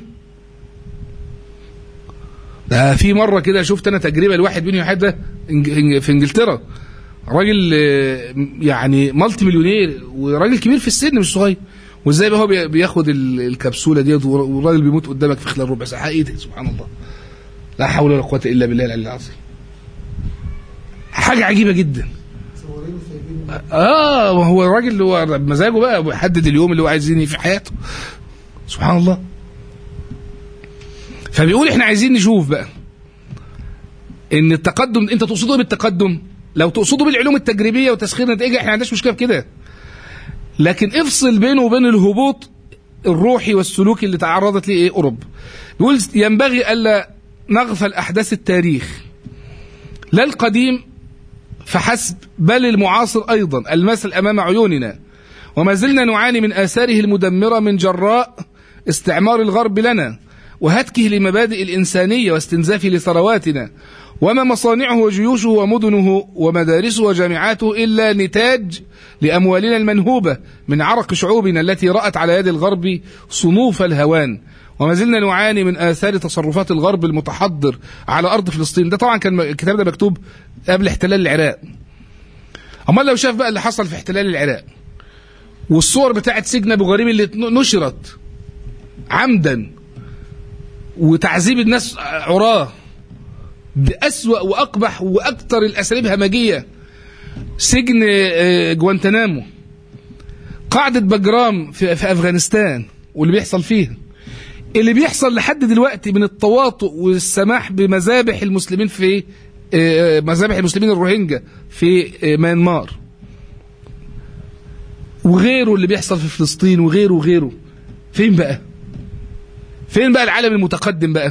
ده في مره كده شفت انا تجربه لواحد بيني واحد ده في انجلترا راجل يعني مالتي مليونير وراجل كبير في السن مش صغير وازاي بقى هو بياخد الكبسوله ديت والراجل بيموت قدامك في خلال ربع ساعه حقيقي سبحان الله لا حول ولا قوه الا بالله العلي العظيم حاجه عجيبه جدا اه هو الراجل اللي هو بمزاجه بقى بيحدد اليوم اللي هو عايزين في حياته سبحان الله فبيقول احنا عايزين نشوف بقى ان التقدم انت تقصده ايه بالتقدم لو تقصده بالعلوم التجريبيه وتسخير نتائجها احنا ما عندناش مشكله في كده لكن افصل بينه وبين الهبوط الروحي والسلوكي اللي تعرضت ليه ايه اوروبا يقول ينبغي الا نغفل احداث التاريخ لا القديم فحسب بل المعاصر ايضا المثل امام عيوننا وما زلنا نعاني من اثاره المدمره من جراء استعمار الغرب لنا وهتكه لمبادئ الإنسانية واستنزافه لثرواتنا وما مصانعه وجيوشه ومدنه ومدارسه وجامعاته إلا نتاج لأموالنا المنهوبة من عرق شعوبنا التي رأت على يد الغرب صنوف الهوان وما زلنا نعاني من آثار تصرفات الغرب المتحضر على أرض فلسطين ده طبعا كان الكتاب ده مكتوب قبل احتلال العراق أمال لو شاف بقى اللي حصل في احتلال العراق والصور بتاعت سجن أبو غريب اللي نشرت عمدا وتعذيب الناس عراه بأسوأ وأقبح وأكثر الأساليب همجية سجن جوانتنامو قاعدة بجرام في, في أفغانستان واللي بيحصل فيها اللي بيحصل لحد دلوقتي من التواطؤ والسماح بمذابح المسلمين في مذابح المسلمين الروهينجا في ميانمار وغيره اللي بيحصل في فلسطين وغيره وغيره فين بقى فين بقى العالم المتقدم بقى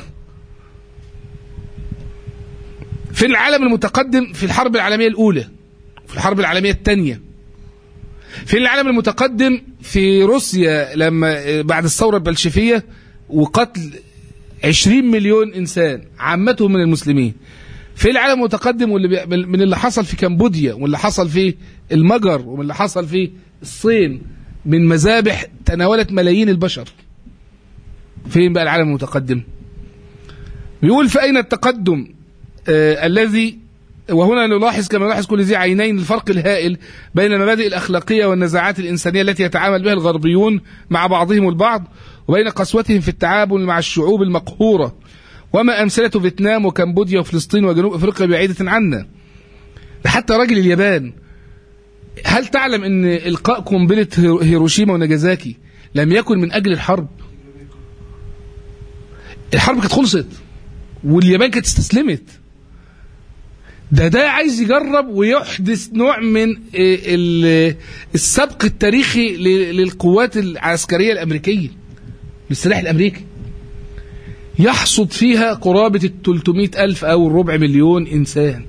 فين العالم المتقدم في الحرب العالمية الأولى في الحرب العالمية الثانية فين العالم المتقدم في روسيا لما بعد الثورة البلشفية وقتل 20 مليون إنسان عامتهم من المسلمين في العالم المتقدم واللي من اللي حصل في كمبوديا واللي حصل في المجر ومن اللي حصل في الصين من مذابح تناولت ملايين البشر فين بقى العالم المتقدم بيقول فأين التقدم آه الذي وهنا نلاحظ كما نلاحظ كل ذي عينين الفرق الهائل بين المبادئ الأخلاقية والنزاعات الإنسانية التي يتعامل بها الغربيون مع بعضهم البعض وبين قسوتهم في التعامل مع الشعوب المقهورة وما أمثلة فيتنام وكمبوديا وفلسطين وجنوب أفريقيا بعيدة عنا حتى راجل اليابان هل تعلم أن إلقاء قنبلة هيروشيما وناجازاكي لم يكن من أجل الحرب الحرب كانت خلصت واليابان كانت استسلمت ده ده عايز يجرب ويحدث نوع من السبق التاريخي للقوات العسكرية الأمريكية للسلاح الأمريكي يحصد فيها قرابة ال 300 ألف أو الربع مليون إنسان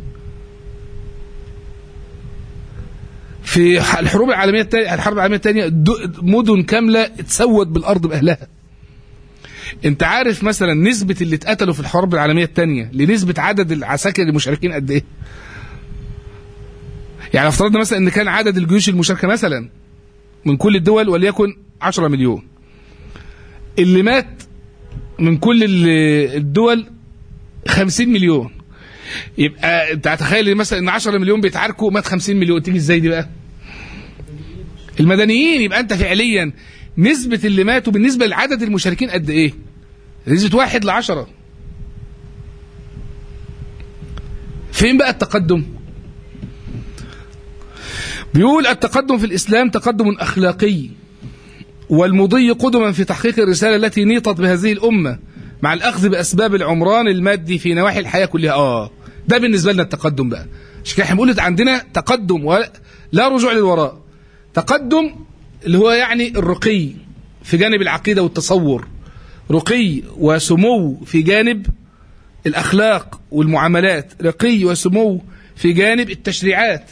في الحروب العالمية الثانية الحرب العالمية الثانية مدن كاملة اتسود بالأرض بأهلها انت عارف مثلا نسبة اللي اتقتلوا في الحرب العالمية الثانية لنسبة عدد العساكر المشاركين قد ايه يعني افترضنا مثلا ان كان عدد الجيوش المشاركة مثلا من كل الدول وليكن 10 مليون اللي مات من كل الدول 50 مليون يبقى انت هتخيل مثلا ان 10 مليون بيتعاركوا مات 50 مليون تيجي ازاي دي بقى المدنيين يبقى انت فعليا نسبة اللي ماتوا بالنسبة لعدد المشاركين قد ايه نسبة واحد لعشرة فين بقى التقدم بيقول التقدم في الإسلام تقدم أخلاقي والمضي قدما في تحقيق الرسالة التي نيطت بهذه الأمة مع الأخذ بأسباب العمران المادي في نواحي الحياة كلها آه ده بالنسبة لنا التقدم بقى مش كده احنا بنقول عندنا تقدم ولا لا رجوع للوراء تقدم اللي هو يعني الرقي في جانب العقيدة والتصور رقي وسمو في جانب الأخلاق والمعاملات رقي وسمو في جانب التشريعات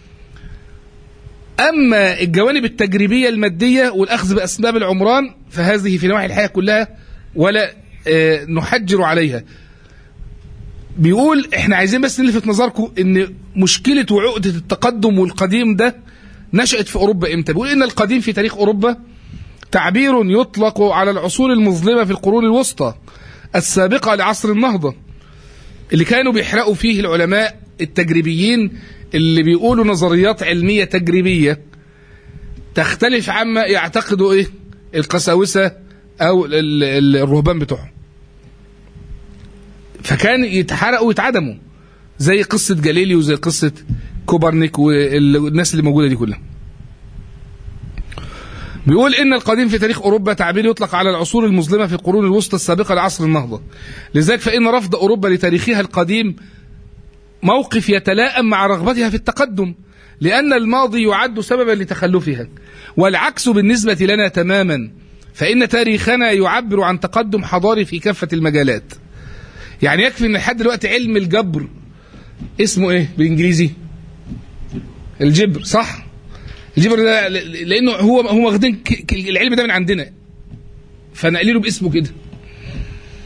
أما الجوانب التجريبية المادية والأخذ بأسباب العمران فهذه في نواحي الحياة كلها ولا آه نحجر عليها بيقول احنا عايزين بس نلفت نظركم ان مشكلة وعقدة التقدم والقديم ده نشأت في أوروبا إمتى بيقول إن القديم في تاريخ أوروبا تعبير يطلق على العصور المظلمة في القرون الوسطى السابقة لعصر النهضة اللي كانوا بيحرقوا فيه العلماء التجريبيين اللي بيقولوا نظريات علمية تجريبية تختلف عما يعتقدوا إيه القساوسة أو الرهبان بتوعهم فكان يتحرقوا ويتعدموا زي قصة جاليليو وزي قصة كوبرنيك والناس اللي موجودة دي كلها بيقول إن القديم في تاريخ أوروبا تعبير يطلق على العصور المظلمة في القرون الوسطى السابقة لعصر النهضة لذلك فإن رفض أوروبا لتاريخها القديم موقف يتلائم مع رغبتها في التقدم لأن الماضي يعد سببا لتخلفها والعكس بالنسبة لنا تماما فإن تاريخنا يعبر عن تقدم حضاري في كافة المجالات يعني يكفي ان لحد دلوقتي علم الجبر اسمه ايه بالانجليزي الجبر صح الجبر ده لانه هو هو واخدين العلم ده من عندنا فنقليله باسمه كده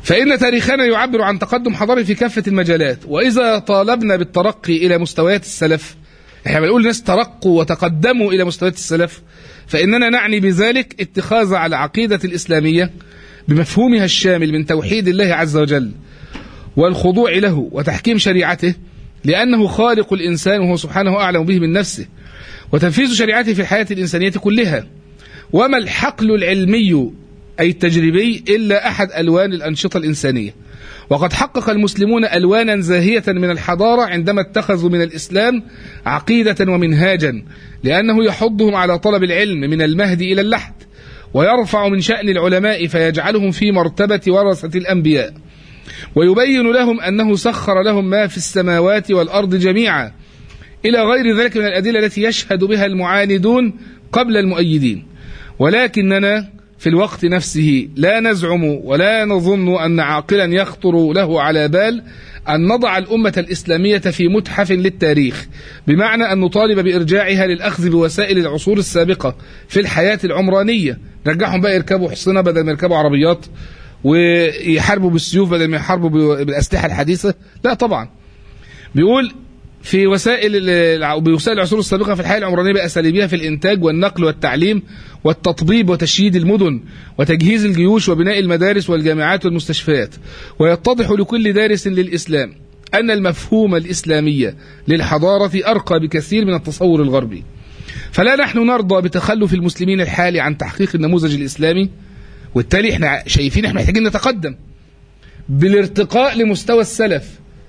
فإن تاريخنا يعبر عن تقدم حضاري في كافة المجالات وإذا طالبنا بالترقي إلى مستويات السلف احنا بنقول الناس ترقوا وتقدموا إلى مستويات السلف فإننا نعني بذلك اتخاذ على عقيدة الإسلامية بمفهومها الشامل من توحيد الله عز وجل والخضوع له وتحكيم شريعته لأنه خالق الإنسان وهو سبحانه أعلم به من نفسه وتنفيذ شريعته في الحياة الإنسانية كلها وما الحقل العلمي أي التجريبي إلا أحد ألوان الأنشطة الإنسانية وقد حقق المسلمون ألوانا زاهية من الحضارة عندما اتخذوا من الإسلام عقيدة ومنهاجا لأنه يحضهم على طلب العلم من المهد إلى اللحد ويرفع من شأن العلماء فيجعلهم في مرتبة ورثة الأنبياء ويبين لهم أنه سخر لهم ما في السماوات والأرض جميعا إلى غير ذلك من الأدلة التي يشهد بها المعاندون قبل المؤيدين ولكننا في الوقت نفسه لا نزعم ولا نظن أن عاقلا يخطر له على بال أن نضع الأمة الإسلامية في متحف للتاريخ بمعنى أن نطالب بإرجاعها للأخذ بوسائل العصور السابقة في الحياة العمرانية رجعهم بقى يركبوا حصنة بدل ما يركبوا عربيات ويحاربوا بالسيوف بدل ما يحاربوا بالأسلحة الحديثة لا طبعا بيقول في وسائل بوسائل العصور السابقة في الحياة العمرانية بأساليبها في الإنتاج والنقل والتعليم والتطبيب وتشييد المدن وتجهيز الجيوش وبناء المدارس والجامعات والمستشفيات ويتضح لكل دارس للإسلام أن المفهوم الإسلامي للحضارة أرقى بكثير من التصور الغربي فلا نحن نرضى بتخلف المسلمين الحالي عن تحقيق النموذج الإسلامي وبالتالي احنا شايفين احنا محتاجين نتقدم بالارتقاء لمستوى السلف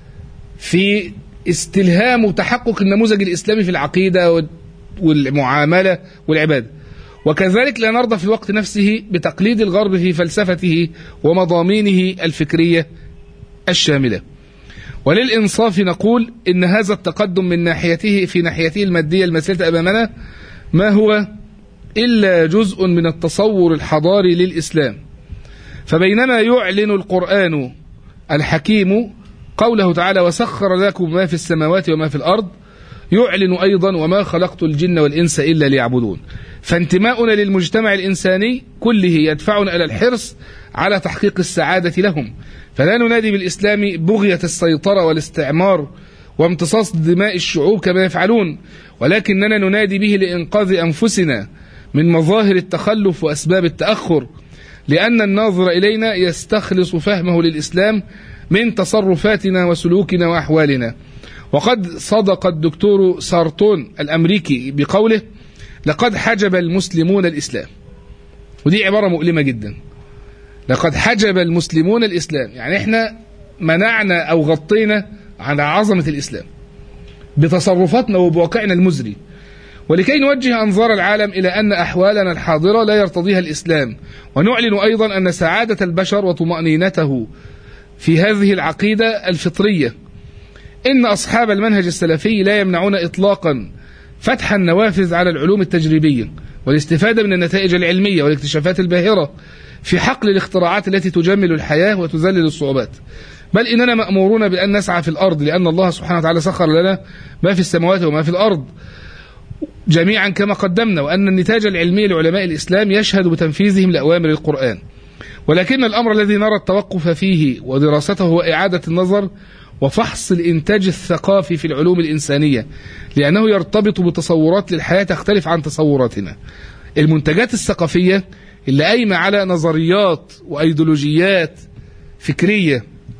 في استلهام وتحقق النموذج الإسلامي في العقيدة والمعاملة والعبادة وكذلك لا نرضى في الوقت نفسه بتقليد الغرب في فلسفته ومضامينه الفكرية الشاملة وللإنصاف نقول إن هذا التقدم من ناحيته في ناحيته المادية المسيرة أمامنا ما هو إلا جزء من التصور الحضاري للإسلام فبينما يعلن القرآن الحكيم قوله تعالى وسخر لكم ما في السماوات وما في الأرض يعلن أيضا وما خلقت الجن والإنس إلا ليعبدون فانتماؤنا للمجتمع الإنساني كله يدفعنا إلى الحرص على تحقيق السعادة لهم فلا ننادي بالإسلام بغية السيطرة والاستعمار وامتصاص دماء الشعوب كما يفعلون ولكننا ننادي به لإنقاذ أنفسنا من مظاهر التخلف وأسباب التأخر لأن الناظر إلينا يستخلص فهمه للإسلام من تصرفاتنا وسلوكنا وأحوالنا وقد صدق الدكتور سارتون الأمريكي بقوله لقد حجب المسلمون الإسلام ودي عبارة مؤلمة جدا لقد حجب المسلمون الإسلام يعني احنا منعنا أو غطينا على عظمة الإسلام بتصرفاتنا وبواقعنا المزري ولكي نوجه أنظار العالم إلى أن أحوالنا الحاضرة لا يرتضيها الإسلام ونعلن أيضا أن سعادة البشر وطمأنينته في هذه العقيدة الفطرية إن أصحاب المنهج السلفي لا يمنعون إطلاقا فتح النوافذ على العلوم التجريبية والاستفادة من النتائج العلمية والاكتشافات الباهرة في حقل الاختراعات التي تجمل الحياة وتذلل الصعوبات بل إننا مأمورون بأن نسعى في الأرض لأن الله سبحانه وتعالى سخر لنا ما في السماوات وما في الأرض جميعا كما قدمنا وأن النتاج العلمي لعلماء الإسلام يشهد بتنفيذهم لأوامر القرآن ولكن الأمر الذي نرى التوقف فيه ودراسته هو إعادة النظر وفحص الإنتاج الثقافي في العلوم الإنسانية لأنه يرتبط بتصورات للحياة تختلف عن تصوراتنا المنتجات الثقافية اللي قايمة على نظريات وأيديولوجيات فكرية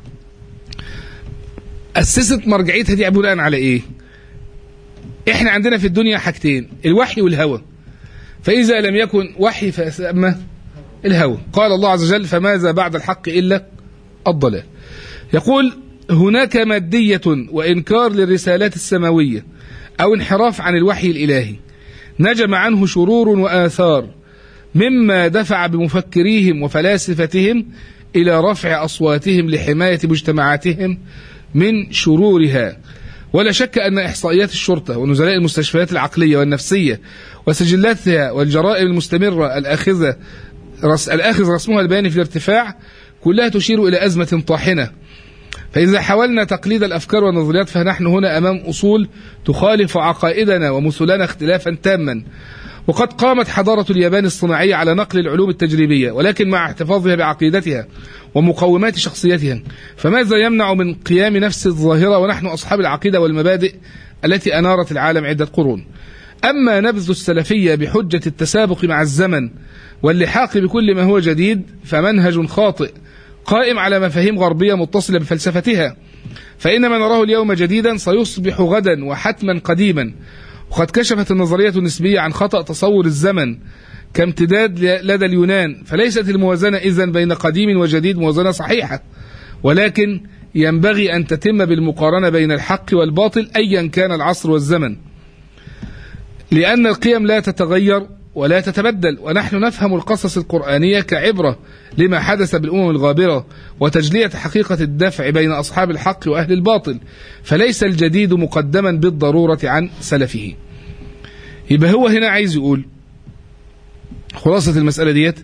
أسست مرجعيتها دي بناء على إيه؟ إحنا عندنا في الدنيا حاجتين الوحي والهوى فإذا لم يكن وحي فأما الهوى قال الله عز وجل فماذا بعد الحق إلا الضلال يقول هناك مادية وإنكار للرسالات السماوية أو انحراف عن الوحي الإلهي نجم عنه شرور وآثار مما دفع بمفكريهم وفلاسفتهم إلى رفع أصواتهم لحماية مجتمعاتهم من شرورها ولا شك أن إحصائيات الشرطة ونزلاء المستشفيات العقلية والنفسية وسجلاتها والجرائم المستمرة الآخذة رس الآخذ رسمها البياني في الارتفاع كلها تشير إلى أزمة طاحنة فإذا حاولنا تقليد الأفكار والنظريات فنحن هنا أمام أصول تخالف عقائدنا ومثلنا اختلافا تاما وقد قامت حضارة اليابان الصناعية على نقل العلوم التجريبية ولكن مع احتفاظها بعقيدتها ومقومات شخصيتها فماذا يمنع من قيام نفس الظاهرة ونحن أصحاب العقيدة والمبادئ التي أنارت العالم عدة قرون أما نبذ السلفية بحجة التسابق مع الزمن واللحاق بكل ما هو جديد فمنهج خاطئ قائم على مفاهيم غربية متصلة بفلسفتها فإن ما نراه اليوم جديدا سيصبح غدا وحتما قديما وقد كشفت النظرية النسبية عن خطأ تصور الزمن كامتداد لدى اليونان فليست الموازنة إذن بين قديم وجديد موازنة صحيحة ولكن ينبغي أن تتم بالمقارنة بين الحق والباطل أيا كان العصر والزمن لأن القيم لا تتغير ولا تتبدل ونحن نفهم القصص القرآنية كعبرة لما حدث بالأمم الغابرة وتجلية حقيقة الدفع بين أصحاب الحق وأهل الباطل فليس الجديد مقدما بالضرورة عن سلفه يبقى هو هنا عايز يقول خلاصة المسألة ديت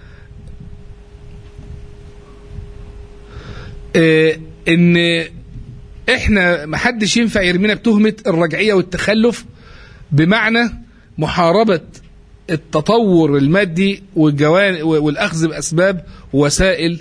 اه ان احنا محدش ينفع يرمينا بتهمة الرجعية والتخلف بمعنى محاربة التطور المادي والجوان والاخذ باسباب وسائل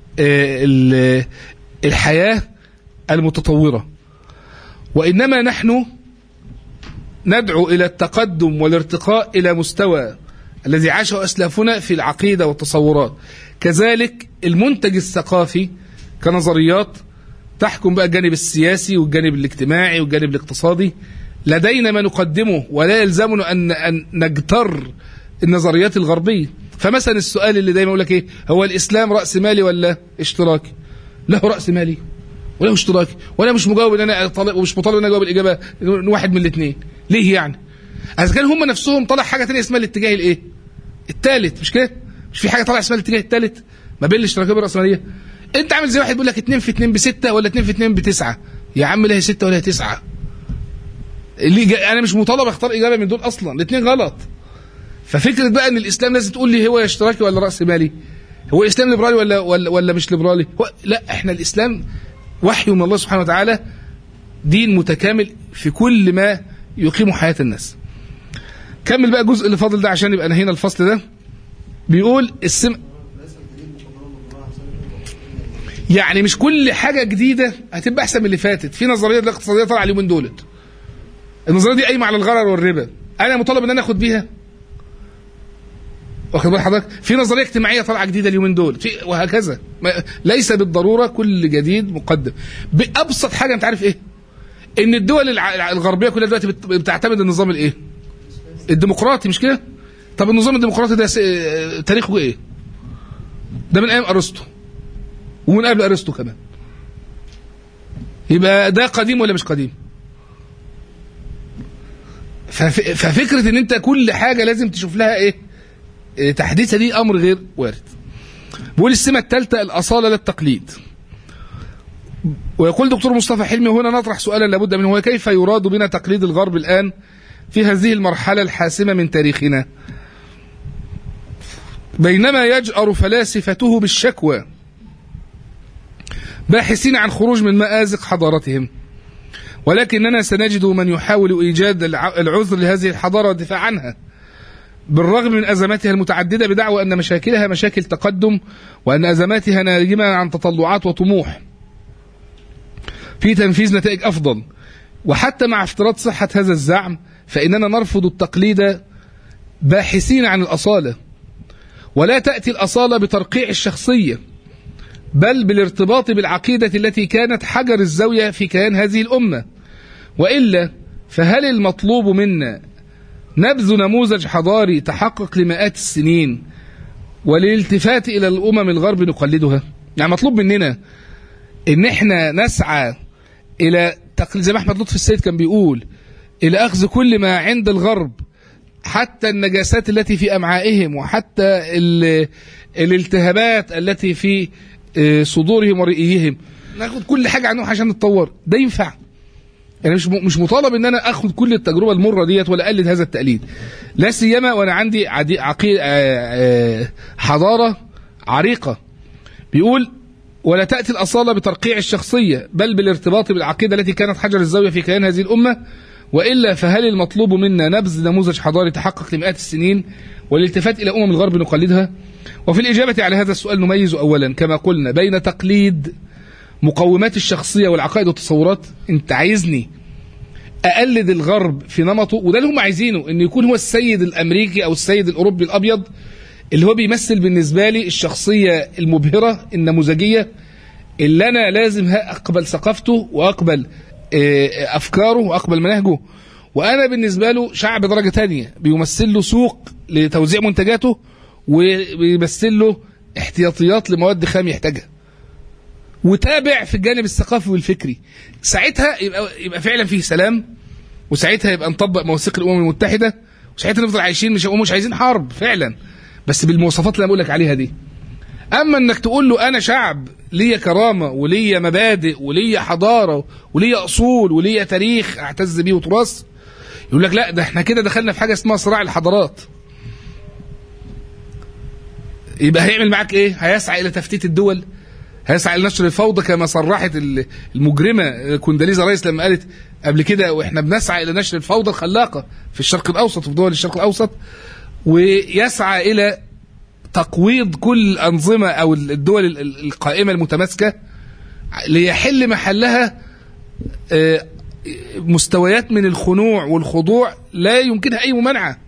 الحياه المتطوره وانما نحن ندعو الى التقدم والارتقاء الى مستوى الذي عاشه اسلافنا في العقيده والتصورات كذلك المنتج الثقافي كنظريات تحكم بقى الجانب السياسي والجانب الاجتماعي والجانب الاقتصادي لدينا ما نقدمه ولا يلزمنا ان ان نجتر النظريات الغربيه فمثلا السؤال اللي دايما يقول لك ايه هو الاسلام راس مالي ولا اشتراكي له راس مالي وله اشتراكي وانا مش مجاوب ان انا طالب ومش مطالب ان انا اجاوب الاجابه واحد من الاثنين ليه يعني اذا كان هم نفسهم طلع حاجه ثانيه اسمها الاتجاه الايه الثالث مش كده مش في حاجه طالع اسمها الاتجاه الثالث ما بين الاشتراكيه والراسماليه انت عامل زي واحد بيقول لك 2 في 2 بستة ولا 2 في 2 بتسعة يا عم لا هي 6 ولا هي 9 اللي جا... انا مش مطالب اختار اجابه من دول اصلا الاثنين غلط ففكره بقى ان الاسلام لازم تقول لي هو اشتراكي ولا راس مالي هو الاسلام ليبرالي ولا ولا, ولا مش ليبرالي هو... لا احنا الاسلام وحي من الله سبحانه وتعالى دين متكامل في كل ما يقيم حياه الناس كمل بقى الجزء اللي فاضل ده عشان يبقى نهينا الفصل ده بيقول السم يعني مش كل حاجه جديده هتبقى احسن من اللي فاتت في نظريه الاقتصاديه طالعه اليومين دولت النظريه دي قايمه على الغرر والربا انا مطالب ان انا اخد بيها واخد بال حضرتك في نظريه اجتماعيه طالعه جديده اليومين دول في وهكذا ليس بالضروره كل جديد مقدم بابسط حاجه انت عارف ايه ان الدول الغربيه كلها دلوقتي بتعتمد النظام الايه الديمقراطي مش كده طب النظام الديمقراطي ده تاريخه ايه ده من ايام ارسطو ومن قبل ارسطو كمان يبقى ده قديم ولا مش قديم ففكره ان انت كل حاجه لازم تشوف لها ايه تحديثها دي امر غير وارد بيقول السمه الثالثه الاصاله للتقليد ويقول دكتور مصطفى حلمي هنا نطرح سؤالا لابد منه هو كيف يراد بنا تقليد الغرب الان في هذه المرحله الحاسمه من تاريخنا بينما يجأر فلاسفته بالشكوى باحثين عن خروج من مآزق حضارتهم ولكننا سنجد من يحاول إيجاد العذر لهذه الحضارة والدفاع عنها بالرغم من أزماتها المتعددة بدعوى أن مشاكلها مشاكل تقدم وأن أزماتها ناجمة عن تطلعات وطموح في تنفيذ نتائج أفضل وحتى مع افتراض صحة هذا الزعم فإننا نرفض التقليد باحثين عن الأصالة ولا تأتي الأصالة بترقيع الشخصية بل بالارتباط بالعقيدة التي كانت حجر الزاوية في كيان هذه الأمة وإلا فهل المطلوب منا نبذ نموذج حضاري تحقق لمئات السنين والالتفات إلى الأمم الغرب نقلدها يعني مطلوب مننا إن إحنا نسعى إلى تقليد زي ما أحمد لطفي السيد كان بيقول إلى أخذ كل ما عند الغرب حتى النجاسات التي في أمعائهم وحتى الالتهابات التي في صدورهم ورئيهم ناخد كل حاجة عنهم عشان نتطور ده ينفع يعني مش مش مطالب ان انا اخد كل التجربه المره ديت ولا اقلد هذا التقليد لا سيما وانا عندي عقيد حضاره عريقه بيقول ولا تاتي الاصاله بترقيع الشخصيه بل بالارتباط بالعقيده التي كانت حجر الزاويه في كيان هذه الامه وإلا فهل المطلوب منا نبذ نموذج حضاري تحقق لمئات السنين والالتفات إلى أمم الغرب نقلدها وفي الإجابة على هذا السؤال نميز أولا كما قلنا بين تقليد مقومات الشخصية والعقائد والتصورات انت عايزني أقلد الغرب في نمطه وده اللي هم عايزينه إنه يكون هو السيد الأمريكي أو السيد الأوروبي الأبيض اللي هو بيمثل بالنسبة لي الشخصية المبهرة النموذجية اللي أنا لازم أقبل ثقافته وأقبل أفكاره وأقبل مناهجه وأنا بالنسبة له شعب درجة تانية بيمثل له سوق لتوزيع منتجاته وبيمثل له احتياطيات لمواد خام يحتاجها وتابع في الجانب الثقافي والفكري ساعتها يبقى يبقى فعلا فيه سلام وساعتها يبقى نطبق مواثيق الامم المتحده وساعتها نفضل عايشين مش مش عايزين حرب فعلا بس بالمواصفات اللي انا بقول لك عليها دي اما انك تقول له انا شعب ليا كرامه وليا مبادئ وليا حضاره وليا اصول وليا تاريخ اعتز بيه وتراث يقول لك لا ده احنا كده دخلنا في حاجه اسمها صراع الحضارات يبقى هيعمل معاك ايه هيسعى الى تفتيت الدول هيسعى لنشر الفوضى كما صرحت المجرمه كونداليزا رايس لما قالت قبل كده واحنا بنسعى الى نشر الفوضى الخلاقه في الشرق الاوسط وفي دول الشرق الاوسط ويسعى الى تقويض كل الانظمه او الدول القائمه المتماسكه ليحل محلها مستويات من الخنوع والخضوع لا يمكنها اي ممانعه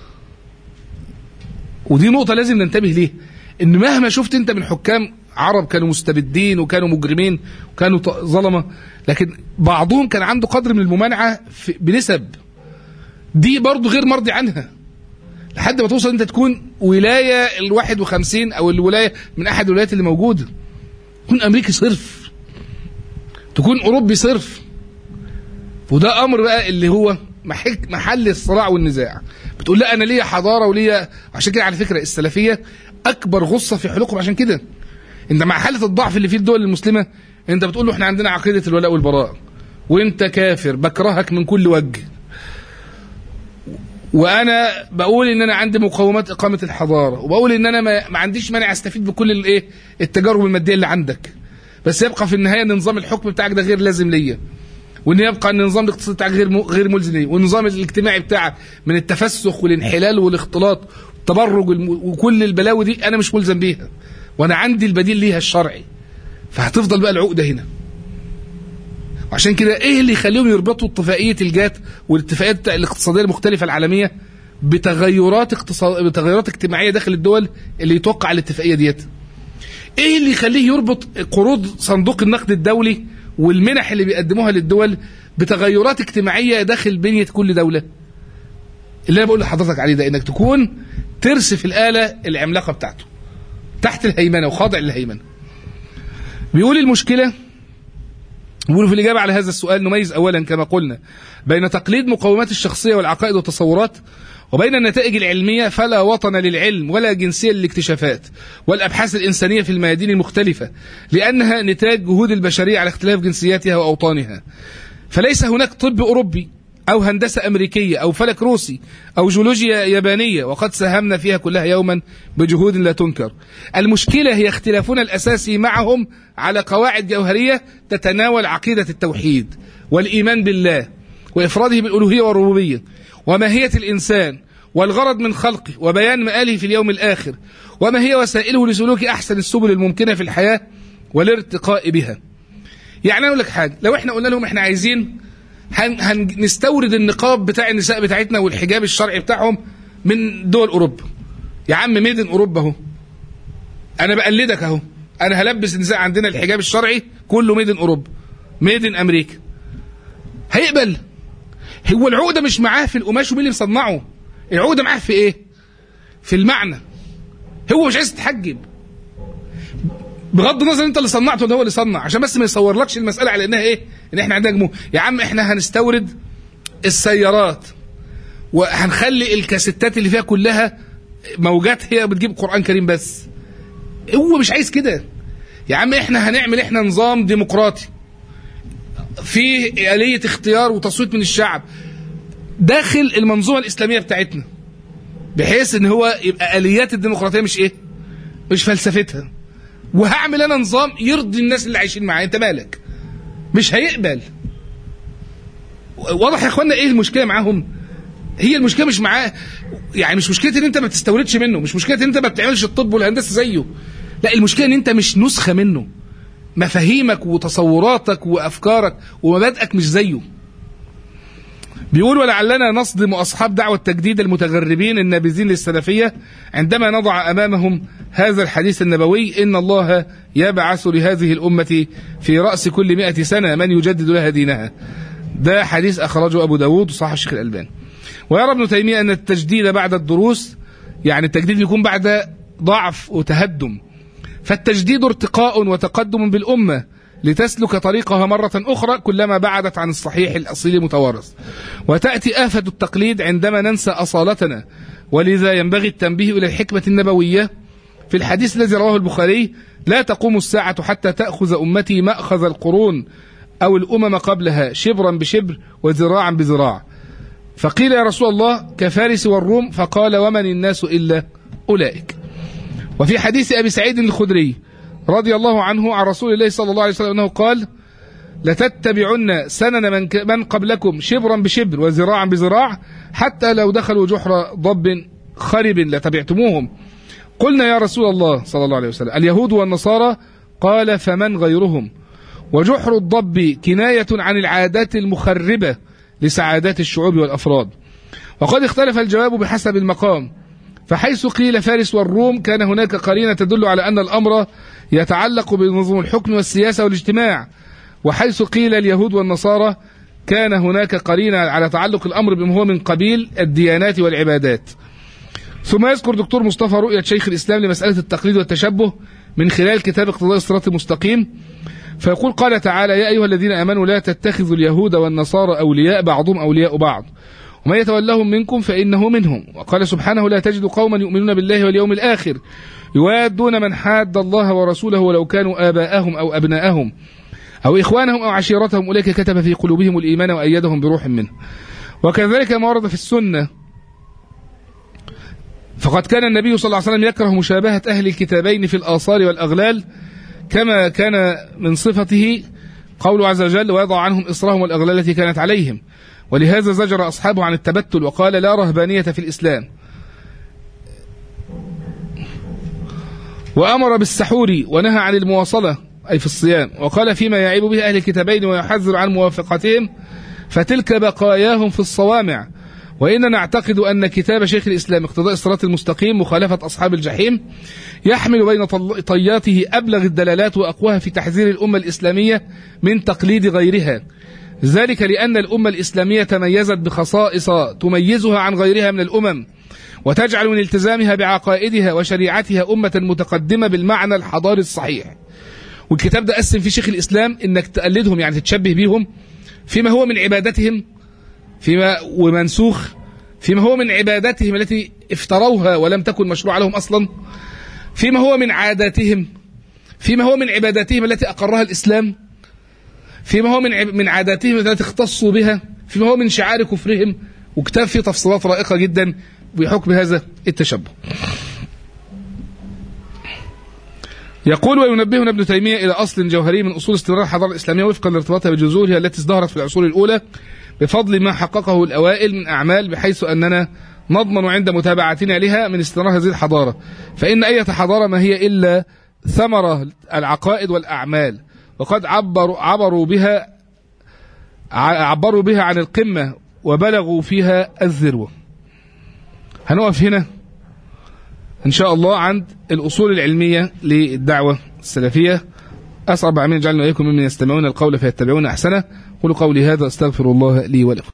ودي نقطه لازم ننتبه ليها ان مهما شفت انت من حكام عرب كانوا مستبدين وكانوا مجرمين وكانوا ظلمه لكن بعضهم كان عنده قدر من الممانعه بنسب دي برضه غير مرضي عنها لحد ما توصل انت تكون ولايه ال 51 او الولايه من احد الولايات اللي موجوده تكون امريكي صرف تكون اوروبي صرف وده امر بقى اللي هو محل الصراع والنزاع بتقول لا انا ليا حضاره وليا عشان كده على فكره السلفيه اكبر غصه في حلقهم عشان كده انت مع حاله الضعف اللي في الدول المسلمه انت بتقول له احنا عندنا عقيده الولاء والبراء وانت كافر بكرهك من كل وجه وانا بقول ان انا عندي مقومات اقامه الحضاره وبقول ان انا ما, ما عنديش مانع استفيد بكل الايه التجارب الماديه اللي عندك بس يبقى في النهايه ان نظام الحكم بتاعك ده غير لازم ليا وان يبقى ان النظام الاقتصادي بتاعك غير غير ملزم ليا والنظام الاجتماعي بتاعك من التفسخ والانحلال والاختلاط والتبرج وكل البلاوي دي انا مش ملزم بيها وانا عندي البديل ليها الشرعي فهتفضل بقى العقده هنا وعشان كده ايه اللي يخليهم يربطوا اتفاقيه الجات والاتفاقيات الاقتصاديه المختلفه العالميه بتغيرات اقتصاد بتغيرات اجتماعيه داخل الدول اللي يتوقع الاتفاقيه ديت ايه اللي يخليه يربط قروض صندوق النقد الدولي والمنح اللي بيقدموها للدول بتغيرات اجتماعيه داخل بنيه كل دوله اللي انا بقول لحضرتك عليه ده انك تكون ترسف الاله العملاقه بتاعته تحت الهيمنه وخاضع للهيمنه بيقول المشكله بيقولوا في الإجابة على هذا السؤال نميز أولا كما قلنا بين تقليد مقومات الشخصية والعقائد والتصورات وبين النتائج العلمية فلا وطن للعلم ولا جنسية للاكتشافات والأبحاث الإنسانية في الميادين المختلفة لأنها نتاج جهود البشرية على اختلاف جنسياتها وأوطانها فليس هناك طب أوروبي أو هندسة أمريكية أو فلك روسي أو جيولوجيا يابانية وقد ساهمنا فيها كلها يوما بجهود لا تنكر المشكلة هي اختلافنا الأساسي معهم على قواعد جوهرية تتناول عقيدة التوحيد والإيمان بالله وإفراده بالألوهية والربوبية وماهية الإنسان والغرض من خلقه وبيان مآله في اليوم الآخر وما هي وسائله لسلوك أحسن السبل الممكنة في الحياة والارتقاء بها يعني أقول لك حاجة لو احنا قلنا لهم احنا عايزين هنستورد النقاب بتاع النساء بتاعتنا والحجاب الشرعي بتاعهم من دول اوروبا يا عم ميدن اوروبا اهو انا بقلدك اهو انا هلبس النساء عندنا الحجاب الشرعي كله ميدن اوروبا ميدن امريكا هيقبل هو العقده مش معاه في القماش ومين اللي مصنعه العقده معاه في ايه في المعنى هو مش عايز يتحجب بغض النظر انت اللي صنعته ده هو اللي صنع عشان بس ما يصورلكش المساله على انها ايه ان احنا عندنا جمهور يا عم احنا هنستورد السيارات وهنخلي الكاسيتات اللي فيها كلها موجات هي بتجيب قران كريم بس هو مش عايز كده يا عم احنا هنعمل احنا نظام ديمقراطي فيه آلية اختيار وتصويت من الشعب داخل المنظومة الإسلامية بتاعتنا بحيث ان هو يبقى آليات الديمقراطية مش ايه مش فلسفتها وهعمل انا نظام يرضي الناس اللي عايشين معايا انت مالك مش هيقبل واضح يا اخوانا ايه المشكله معاهم هي المشكله مش معاه يعني مش مشكله ان انت ما بتستوردش منه مش مشكله ان انت ما بتعملش الطب والهندسه زيه لا المشكله ان انت مش نسخه منه مفاهيمك وتصوراتك وافكارك ومبادئك مش زيه بيقول ولعلنا نصدم اصحاب دعوه التجديد المتغربين النابذين للسلفيه عندما نضع امامهم هذا الحديث النبوي ان الله يبعث لهذه الامه في راس كل مئة سنه من يجدد لها دينها ده حديث اخرجه ابو داود وصححه الشيخ الالباني ويرى ابن تيميه ان التجديد بعد الدروس يعني التجديد يكون بعد ضعف وتهدم فالتجديد ارتقاء وتقدم بالامه لتسلك طريقها مرة أخرى كلما بعدت عن الصحيح الأصيل المتوارث وتأتي آفة التقليد عندما ننسى أصالتنا ولذا ينبغي التنبيه إلى الحكمة النبوية في الحديث الذي رواه البخاري لا تقوم الساعة حتى تأخذ أمتي مأخذ القرون أو الأمم قبلها شبرا بشبر وذراعا بذراع فقيل يا رسول الله كفارس والروم فقال ومن الناس إلا أولئك وفي حديث أبي سعيد الخدري رضي الله عنه عن رسول الله صلى الله عليه وسلم أنه قال لتتبعن سنن من, ك- من قبلكم شبرا بشبر وذراعا بذراع حتى لو دخلوا جحر ضب خرب لتبعتموهم قلنا يا رسول الله صلى الله عليه وسلم اليهود والنصارى قال فمن غيرهم وجحر الضب كناية عن العادات المخربة لسعادات الشعوب والأفراد وقد اختلف الجواب بحسب المقام فحيث قيل فارس والروم كان هناك قرينة تدل على أن الأمر يتعلق بنظم الحكم والسياسة والاجتماع وحيث قيل اليهود والنصارى كان هناك قرينة على تعلق الأمر بما هو من قبيل الديانات والعبادات ثم يذكر دكتور مصطفى رؤية شيخ الإسلام لمسألة التقليد والتشبه من خلال كتاب اقتضاء الصراط المستقيم فيقول قال تعالى يا أيها الذين آمنوا لا تتخذوا اليهود والنصارى أولياء بعضهم أولياء بعض ومن يتولهم منكم فإنه منهم وقال سبحانه لا تجد قوما يؤمنون بالله واليوم الآخر يوادون من حاد الله ورسوله ولو كانوا آباءهم أو أبناءهم أو إخوانهم أو عشيرتهم أولئك كتب في قلوبهم الإيمان وأيدهم بروح منه وكذلك ما ورد في السنة فقد كان النبي صلى الله عليه وسلم يكره مشابهة أهل الكتابين في الآثار والأغلال كما كان من صفته قوله عز وجل ويضع عنهم إصرهم والأغلال التي كانت عليهم ولهذا زجر أصحابه عن التبتل وقال لا رهبانية في الإسلام وأمر بالسحور ونهى عن المواصلة أي في الصيام وقال فيما يعيب به أهل الكتابين ويحذر عن موافقتهم فتلك بقاياهم في الصوامع وإننا نعتقد أن كتاب شيخ الإسلام اقتضاء الصراط المستقيم مخالفة أصحاب الجحيم يحمل بين طل- طياته أبلغ الدلالات وأقواها في تحذير الأمة الإسلامية من تقليد غيرها ذلك لأن الأمة الإسلامية تميزت بخصائص تميزها عن غيرها من الأمم وتجعل من التزامها بعقائدها وشريعتها أمة متقدمة بالمعنى الحضاري الصحيح والكتاب ده قسم فيه شيخ الإسلام إنك تقلدهم يعني تتشبه بيهم فيما هو من عبادتهم فيما ومنسوخ فيما هو من عباداتهم التي افتروها ولم تكن مشروعة لهم أصلا فيما هو من عاداتهم فيما هو من عباداتهم التي أقرها الإسلام فيما هو من عب- من عاداتهم التي اختصوا بها فيما هو من شعار كفرهم وكتاب فيه تفصيلات رائقة جدا بحكم هذا التشبه يقول وينبهنا ابن تيمية إلى أصل جوهري من أصول استمرار الحضارة الإسلامية وفقا لارتباطها بجذورها التي ازدهرت في العصور الأولى بفضل ما حققه الأوائل من أعمال بحيث أننا نضمن عند متابعتنا لها من استمرار هذه الحضارة فإن أي حضارة ما هي إلا ثمرة العقائد والأعمال وقد عبروا, عبروا بها ع- عبروا بها عن القمة وبلغوا فيها الذروة هنقف هنا إن شاء الله عند الأصول العلمية للدعوة السلفية أسأل رب العالمين يجعلنا وإياكم ممن يستمعون القول فيتبعون أحسنه قولوا قولي هذا أستغفر الله لي ولكم